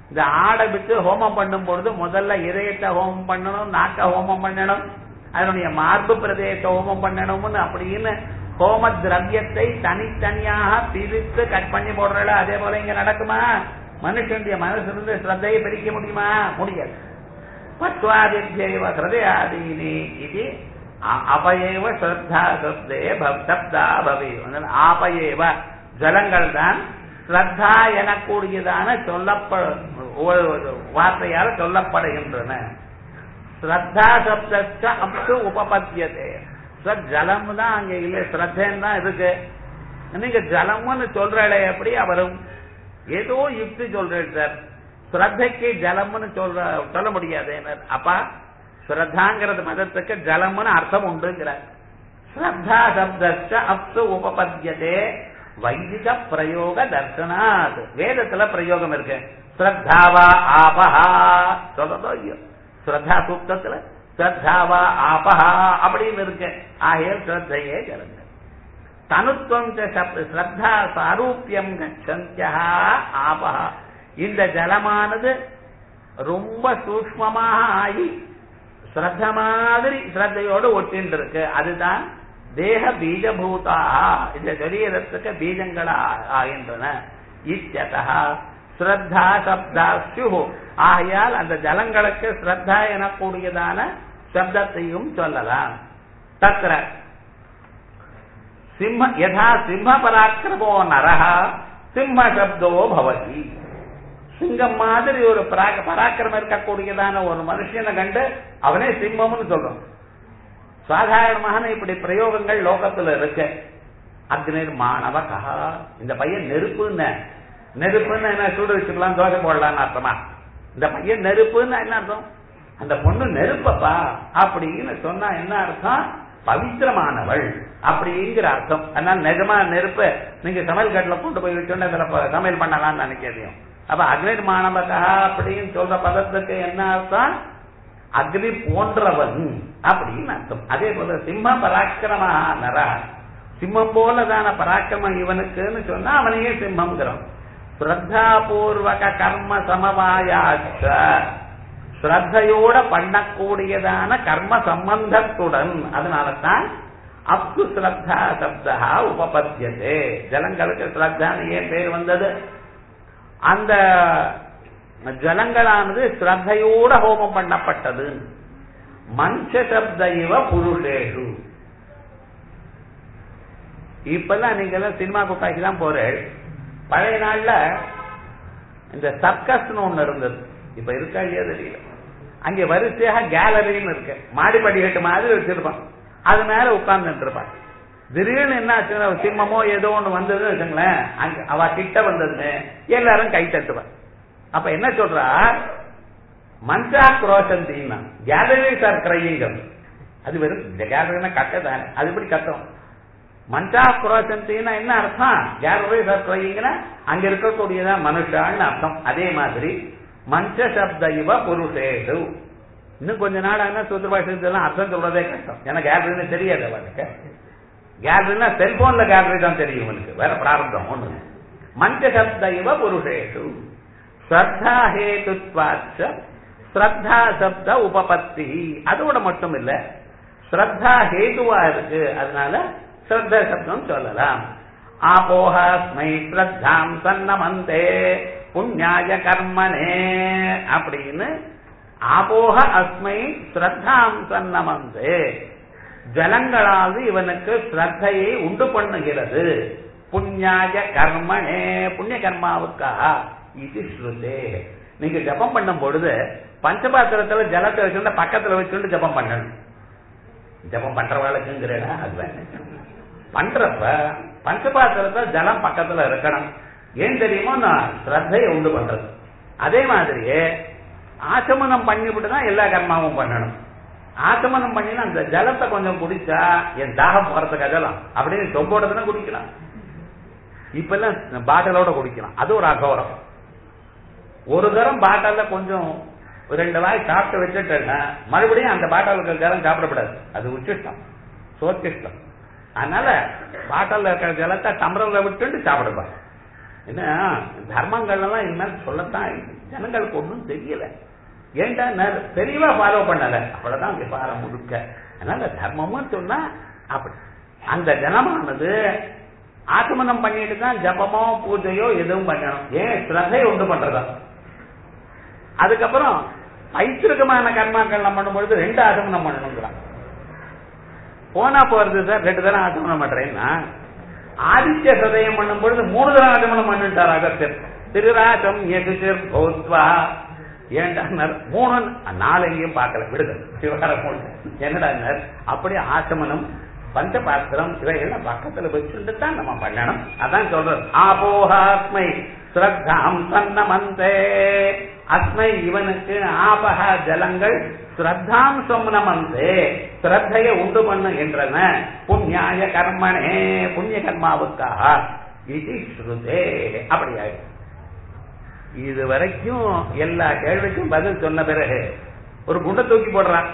இந்த ஆடை விட்டு ஹோமம் பண்ணும் பொழுது முதல்ல இதயத்தை ஹோமம் பண்ணணும் நாக்க ஹோமம் பண்ணணும் அதனுடைய மார்பு பிரதேச ஹோமம் பண்ணணும்னு அப்படின்னு ஹோம திரவியத்தை தனித்தனியாக பிரித்து கட் பண்ணி போடுறல அதே போல இங்க நடக்குமா மனுஷனுடைய மனசு இருந்து ஸ்ரத்தையை பிரிக்க முடியுமா முடியாது பத்வாதித்யைவ ஹிருதயாதீனி இது அ- அபயேவ ஸ்ரத்தா சப்தே பவ்- சப்தா பவே ஆபயேவ ஜலங்கள் தான் ஸ்ரத்தா எனக்கூடியதான சொல்லப்ப ஒரு வார்த்தையால் சொல்லப்படுகின்றன ஸ்ரத்தா சப்தச்ச அப்சு உபபத்தியதே சார் ஜலம் தான் அங்க இல்ல ஸ்ரத்தேன்னு தான் இருக்கு நீங்க ஜலம்னு சொல்றே எப்படி அவரும் ஏதோ யுக்தி சொல்றேன் சார் ஸ்ரத்தைக்கு ஜலம்னு சொல்ற சொல்ல முடியாது அப்பா ஸ்ரத்தாங்கிறது மதத்துக்கு ஜலம்னு அர்த்தம் உண்டுங்கிறார் ஸ்ரத்தா சப்தச்ச அப்சு உபபத்தியதே வைதிக பிரயோக தர்சனாத் வேதத்துல பிரயோகம் இருக்கு ஸ்ரத்தாவா ஆபஹா சொல்றதோ இல்லையோ ஸ்ரத்தா சூக்தத்துல ஸ்ரத்தாவா ஆபஹா அப்படின்னு இருக்கு ஆகையால் ஸ்ரத்தையே ஜலங்க தனுத்துவம் ச சப்த ஸ்ரத்தா சாரூபியம் கச்சந்தியா ஆபஹா இந்த ஜலமானது ரொம்ப சூக்மமாக ஆகி ஸ்ரத்த மாதிரி ஸ்ரத்தையோடு ஒட்டின்னு இருக்கு அதுதான் தேக பீஜபூதா இந்த சரீரத்துக்கு பீஜங்களா ஆகின்றன இத்தியதா ஸ்ரத்தா சப்தா ஸ்யு ஆகையால் அந்த ஜலங்களுக்கு ஸ்ரத்தா எனக்கூடியதான சப்தத்தையும் சொல்லலாம் தத்திர சிம்ம யதா சிம்ம பராக்கிரமோ நரஹ சிம்ம சப்தோ பவதி சிங்கம் மாதிரி ஒரு பராக்க- பராக்கிரமம் இருக்கக்கூடியதான ஒரு மனுஷனை கண்டு அவனே சிம்மம்னு சொல்றோம் சாதாரணமான இப்படி பிரயோகங்கள் லோகத்துல இருக்கு அக்னிர் மாணவகா இந்த பையன் நெருப்புன்னு நெருப்புன்னு என்ன சூடு வச்சுக்கலாம் தோசை போடலாம்னு அர்த்தமா இந்த பையன் நெருப்புன்னு என்ன அர்த்தம் அந்த பொண்ணு நெருப்பப்பா அப்படின்னு சொன்னா என்ன அர்த்தம் பவித்திரமானவள் அப்படிங்கிற அர்த்தம் அதனால நிஜமா நெருப்பு நீங்க சமையல் கட்டில கொண்டு போய் வச்சோன்னு அதுல ப- சமையல் பண்ணலாம்னு நினைக்கிறதையும் அப்ப அக்னிர் மாணவகா அப்படின்னு சொல்ற பதத்துக்கு என்ன அர்த்தம் அக்னி போன்றவன் அப்படின்னு அர்த்தம் அதே போல சிம்ம பராக்கிரமா நரா சிம்மம் போலதான பராக்கிரமம் இவனுக்குன்னு சொன்னா அவனையே சிம்மம்ங்கிறோம் ஸ்ரத்தாபூர்வக கர்ம சமவாயாச்ச ஸ்ரத்தையோட பண்ணக்கூடியதான கர்ம சம்பந்தத்துடன் அதனால தான் அப்து ஸ்ரத்தா சப்தா உபபத்தியதே ஜலங்களுக்கு ஸ்ரத்தான்னு ஏன் பேர் வந்தது அந்த ஜலங்களானது ஸ்ரத்தையோட ஹோமம் பண்ணப்பட்டது மஞ்ச சப்த இவ புருஷேஷு இப்பெல்லாம் நீங்க எல்லாம் சினிமா குட்டாக்கி தான் போறேன் பழைய நாள்ல இந்த சர்க்கஸ்னு ஒண்ணு இருந்தது இப்ப இருக்கா இல்லையா தெரியல அங்க வரிசையாக கேலரின்னு இருக்கு மாடி படிக்கட்டு மாதிரி வச்சிருப்பான் அது மேல உட்கார்ந்துட்டு இருப்பான் திடீர்னு என்ன ஆச்சுன்னா ஒரு சிம்மமோ ஏதோ ஒண்ணு வந்ததுன்னு வச்சுங்களேன் அங்க அவ கிட்ட வந்ததுன்னு எல்லாரும் கை தட்டுவான் அப்ப என்ன சொல்றா மஞ்சா குரோசந்தின்னா கேலரிஸ் ஆர் கிரையிங்கம் அது வெறும் இந்த கேலரினா கட்ட தானே அது இப்படி கட்டும் மஞ்சா குரோசந்தின்னா என்ன அர்த்தம் கேலரிஸ் ஆர் கிரையிங்னா அங்க இருக்கக்கூடியதான் மனுஷான்னு அர்த்தம் அதே மாதிரி மஞ்ச சப்த இவ புருஷேஷு இன்னும் கொஞ்ச நாள் ஆனா சூத்திர பாஷத்துலாம் அர்த்தம் சொல்றதே கஷ்டம் எனக்கு கேலரின்னு தெரியாது அவனுக்கு கேலரினா செல்போன்ல கேலரி தான் தெரியும் உனக்கு வேற பிராரம்பம் ஒண்ணு மஞ்ச சப்த இவ புருஷேஷு ஸ்ரத்தா ஹேதுத்வாச்ச ஸ்ரத்தா சப்த உபபத்தி அதோட மட்டும் இல்ல ஸ்ரத்தா ஹேதுவா இருக்கு அதனால ஸ்ரத்த சப்தம் சொல்லலாம் ஆபோஹஸ்மை ஸ்ரத்தாம் சன்னமந்தே புண்ணியாய கர்மனே அப்படின்னு ஆபோக அஸ்மை ஸ்ரத்தாம் சன்னமந்தே ஜலங்களாவது இவனுக்கு ஸ்ரத்தையை உண்டு பண்ணுகிறது புண்ணியாய கர்மனே புண்ணிய கர்மாவுக்காக இது ஸ்ருதே நீங்க ஜபம் பண்ணும் பொழுது பஞ்சபாத்திரத்துல ஜலத்தை வச்சுட்டு பக்கத்துல வச்சுட்டு ஜபம் பண்ணணும் ஜபம் பண்றவளுக்குங்கிறடா அது வேணும் பண்றப்ப பஞ்சபாத்திரத்துல ஜலம் பக்கத்துல இருக்கணும் ஏன் தெரியுமோ நான் ஸ்ரத்தையை உண்டு பண்றது அதே மாதிரியே ஆச்சமனம் பண்ணிவிட்டு தான் எல்லா கர்மாவும் பண்ணணும் ஆச்சமனம் பண்ணினா அந்த ஜலத்தை கொஞ்சம் குடிச்சா என் தாகம் போறதுக்கு அதெல்லாம் அப்படின்னு சொம்போட தானே குடிக்கலாம் இப்ப எல்லாம் பாட்டிலோட குடிக்கலாம் அது ஒரு அகோரம் ஒரு தரம் பாட்டில கொஞ்சம் ஒரு ரெண்டு வாய் சாப்பிட்டு வச்சுட்டேன்னா மறுபடியும் அந்த பாட்டில் ஜலம் சாப்பிடக்கூடாது அது உச்சிஷ்டம் சோத்திஷ்டம் அதனால பாட்டில் இருக்கிற ஜலத்தை டம்ளர்ல விட்டுட்டு சாப்பிடுவாங்க என்ன தர்மங்கள்லாம் இனிமேல் சொல்லத்தான் இருக்கு ஜனங்களுக்கு ஒன்றும் தெரியல ஏன்டா நான் தெளிவா ஃபாலோ பண்ணல அவ்வளவுதான் விவகாரம் முழுக்க அதனால தர்மமும் சொன்னா அப்படி அந்த ஜனமானது ஆசமனம் பண்ணிட்டு தான் ஜபமோ பூஜையோ எதுவும் பண்ணணும் ஏன் ஸ்ரத்தை உண்டு பண்றதா அதுக்கப்புறம் பைத்திருக்கமான கர்மாக்கள் நம்ம பண்ணும்பொழுது ரெண்டு ஆசமனம் பண்ணணுங்கிறான் போனா போறது சார் ரெண்டு தரம் ஆசமனம் பண்றேன்னா ஆதித்ய சதயம் பண்ணும் பொழுது மூணு தரம் ஆசமனம் பண்ணிட்டார் அகத்தியர் திருராஜம் எதிர் போத்வா ஏன்டா மூணு நாலு எங்கேயும் பார்க்கல விடுதல் விவகாரம் என்னடா அப்படி ஆசமனம் பஞ்சபாத்திரம் இவைகள் பக்கத்துல வச்சுட்டு தான் நம்ம பண்ணணும் அதான் சொல்றது ஆபோஹாத்மை ஸ்ரத்தாம் சன்னமந்தே அஸ்மை இவனுக்கு ஆபக ஜலங்கள் ஸ்ரத்தாம் சொன்னமந்தே ஸ்ரத்தையை உண்டு பண்ணு என்றன புண்ணியாய கர்மனே புண்ணிய கர்மாவுக்காக இது ஸ்ருதே அப்படி ஆயிடும் இது வரைக்கும் எல்லா கேள்விக்கும் பதில் சொன்ன பிறகு ஒரு குண்டை தூக்கி போடுறான்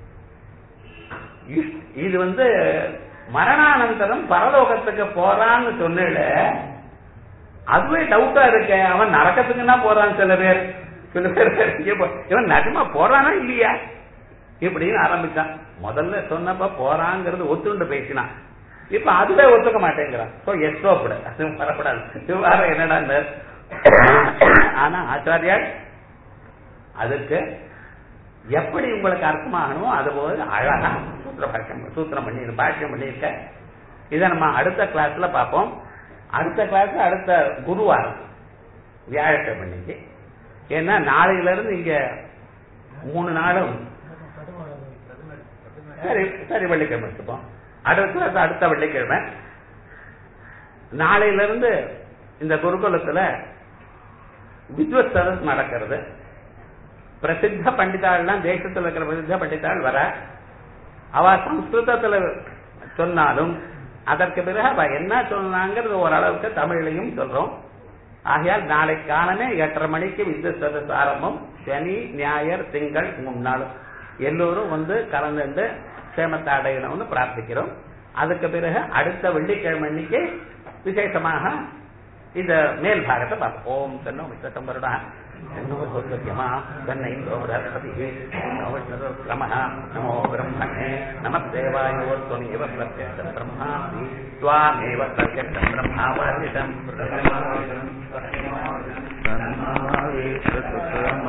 இது வந்து மரணானந்தரம் பரலோகத்துக்கு போறான்னு சொன்ன அதுவே டவுட்டா இருக்க அவன் நரக்கத்துக்குன்னா போறான் சில பேர் சில பேர் இவன் நிஜமா போறானா இல்லையா இப்படின்னு ஆரம்பிச்சான் முதல்ல சொன்னப்ப போறாங்கிறது ஒத்துண்டு பேசினான் இப்ப அதுவே ஒத்துக்க மாட்டேங்கிறான் சோ எஸ்ஓ அது வரக்கூடாது விவகாரம் என்னடா ஆனா ஆச்சாரியால் அதுக்கு எப்படி உங்களுக்கு அர்த்தமாகணுமோ அது போல அழகா சூத்திர பாஷ்யம் சூத்திரம் பண்ணி பாஷ்யம் பண்ணியிருக்க இதை நம்ம அடுத்த கிளாஸ்ல பார்ப்போம் அடுத்த கிளாஸ் அடுத்த குருவாரம் வியாழக்கிழமைக்கு ஏன்னா நாளையில இருந்து இங்க மூணு நாளும் சரி சரி வெள்ளிக்கிழமை எடுத்துப்போம் அடுத்த கிளாஸ் அடுத்த வெள்ளிக்கிழமை நாளையில இருந்து இந்த குருகுலத்துல வித்வத் சதஸ் நடக்கிறது பிரசித்த பண்டிதாள்லாம் தேசத்தில் இருக்கிற பிரசித்த பண்டிதாள் வர அவ சம்ஸ்கிருதத்துல சொன்னாலும் அதற்கு பிறகு அவ என்ன சொன்னாங்கிறது ஓரளவுக்கு தமிழ்லையும் சொல்றோம் ஆகையால் நாளை காலமே எட்டரை மணிக்கு வித்வத் சதஸ் ஆரம்பம் சனி ஞாயர் திங்கள் மூணு நாள் எல்லோரும் வந்து கலந்து சேமத்தை அடையணும்னு பிரார்த்திக்கிறோம் அதுக்கு பிறகு அடுத்த வெள்ளிக்கிழமை அன்னைக்கு விசேஷமாக இந்த மேல் பாகத்தை பார்ப்போம் ஓம் தன்னோ மித்தம் வருடா தன்னோ சௌக்கியமா தன்னை பிரகதி நம நமோ பிரம்மணே நம தேவாயோத்வமேவ பிரத்யக்ஷ பிரம்மாசி त्वामेव प्रत्यक्षं ब्रह्मावर्जितं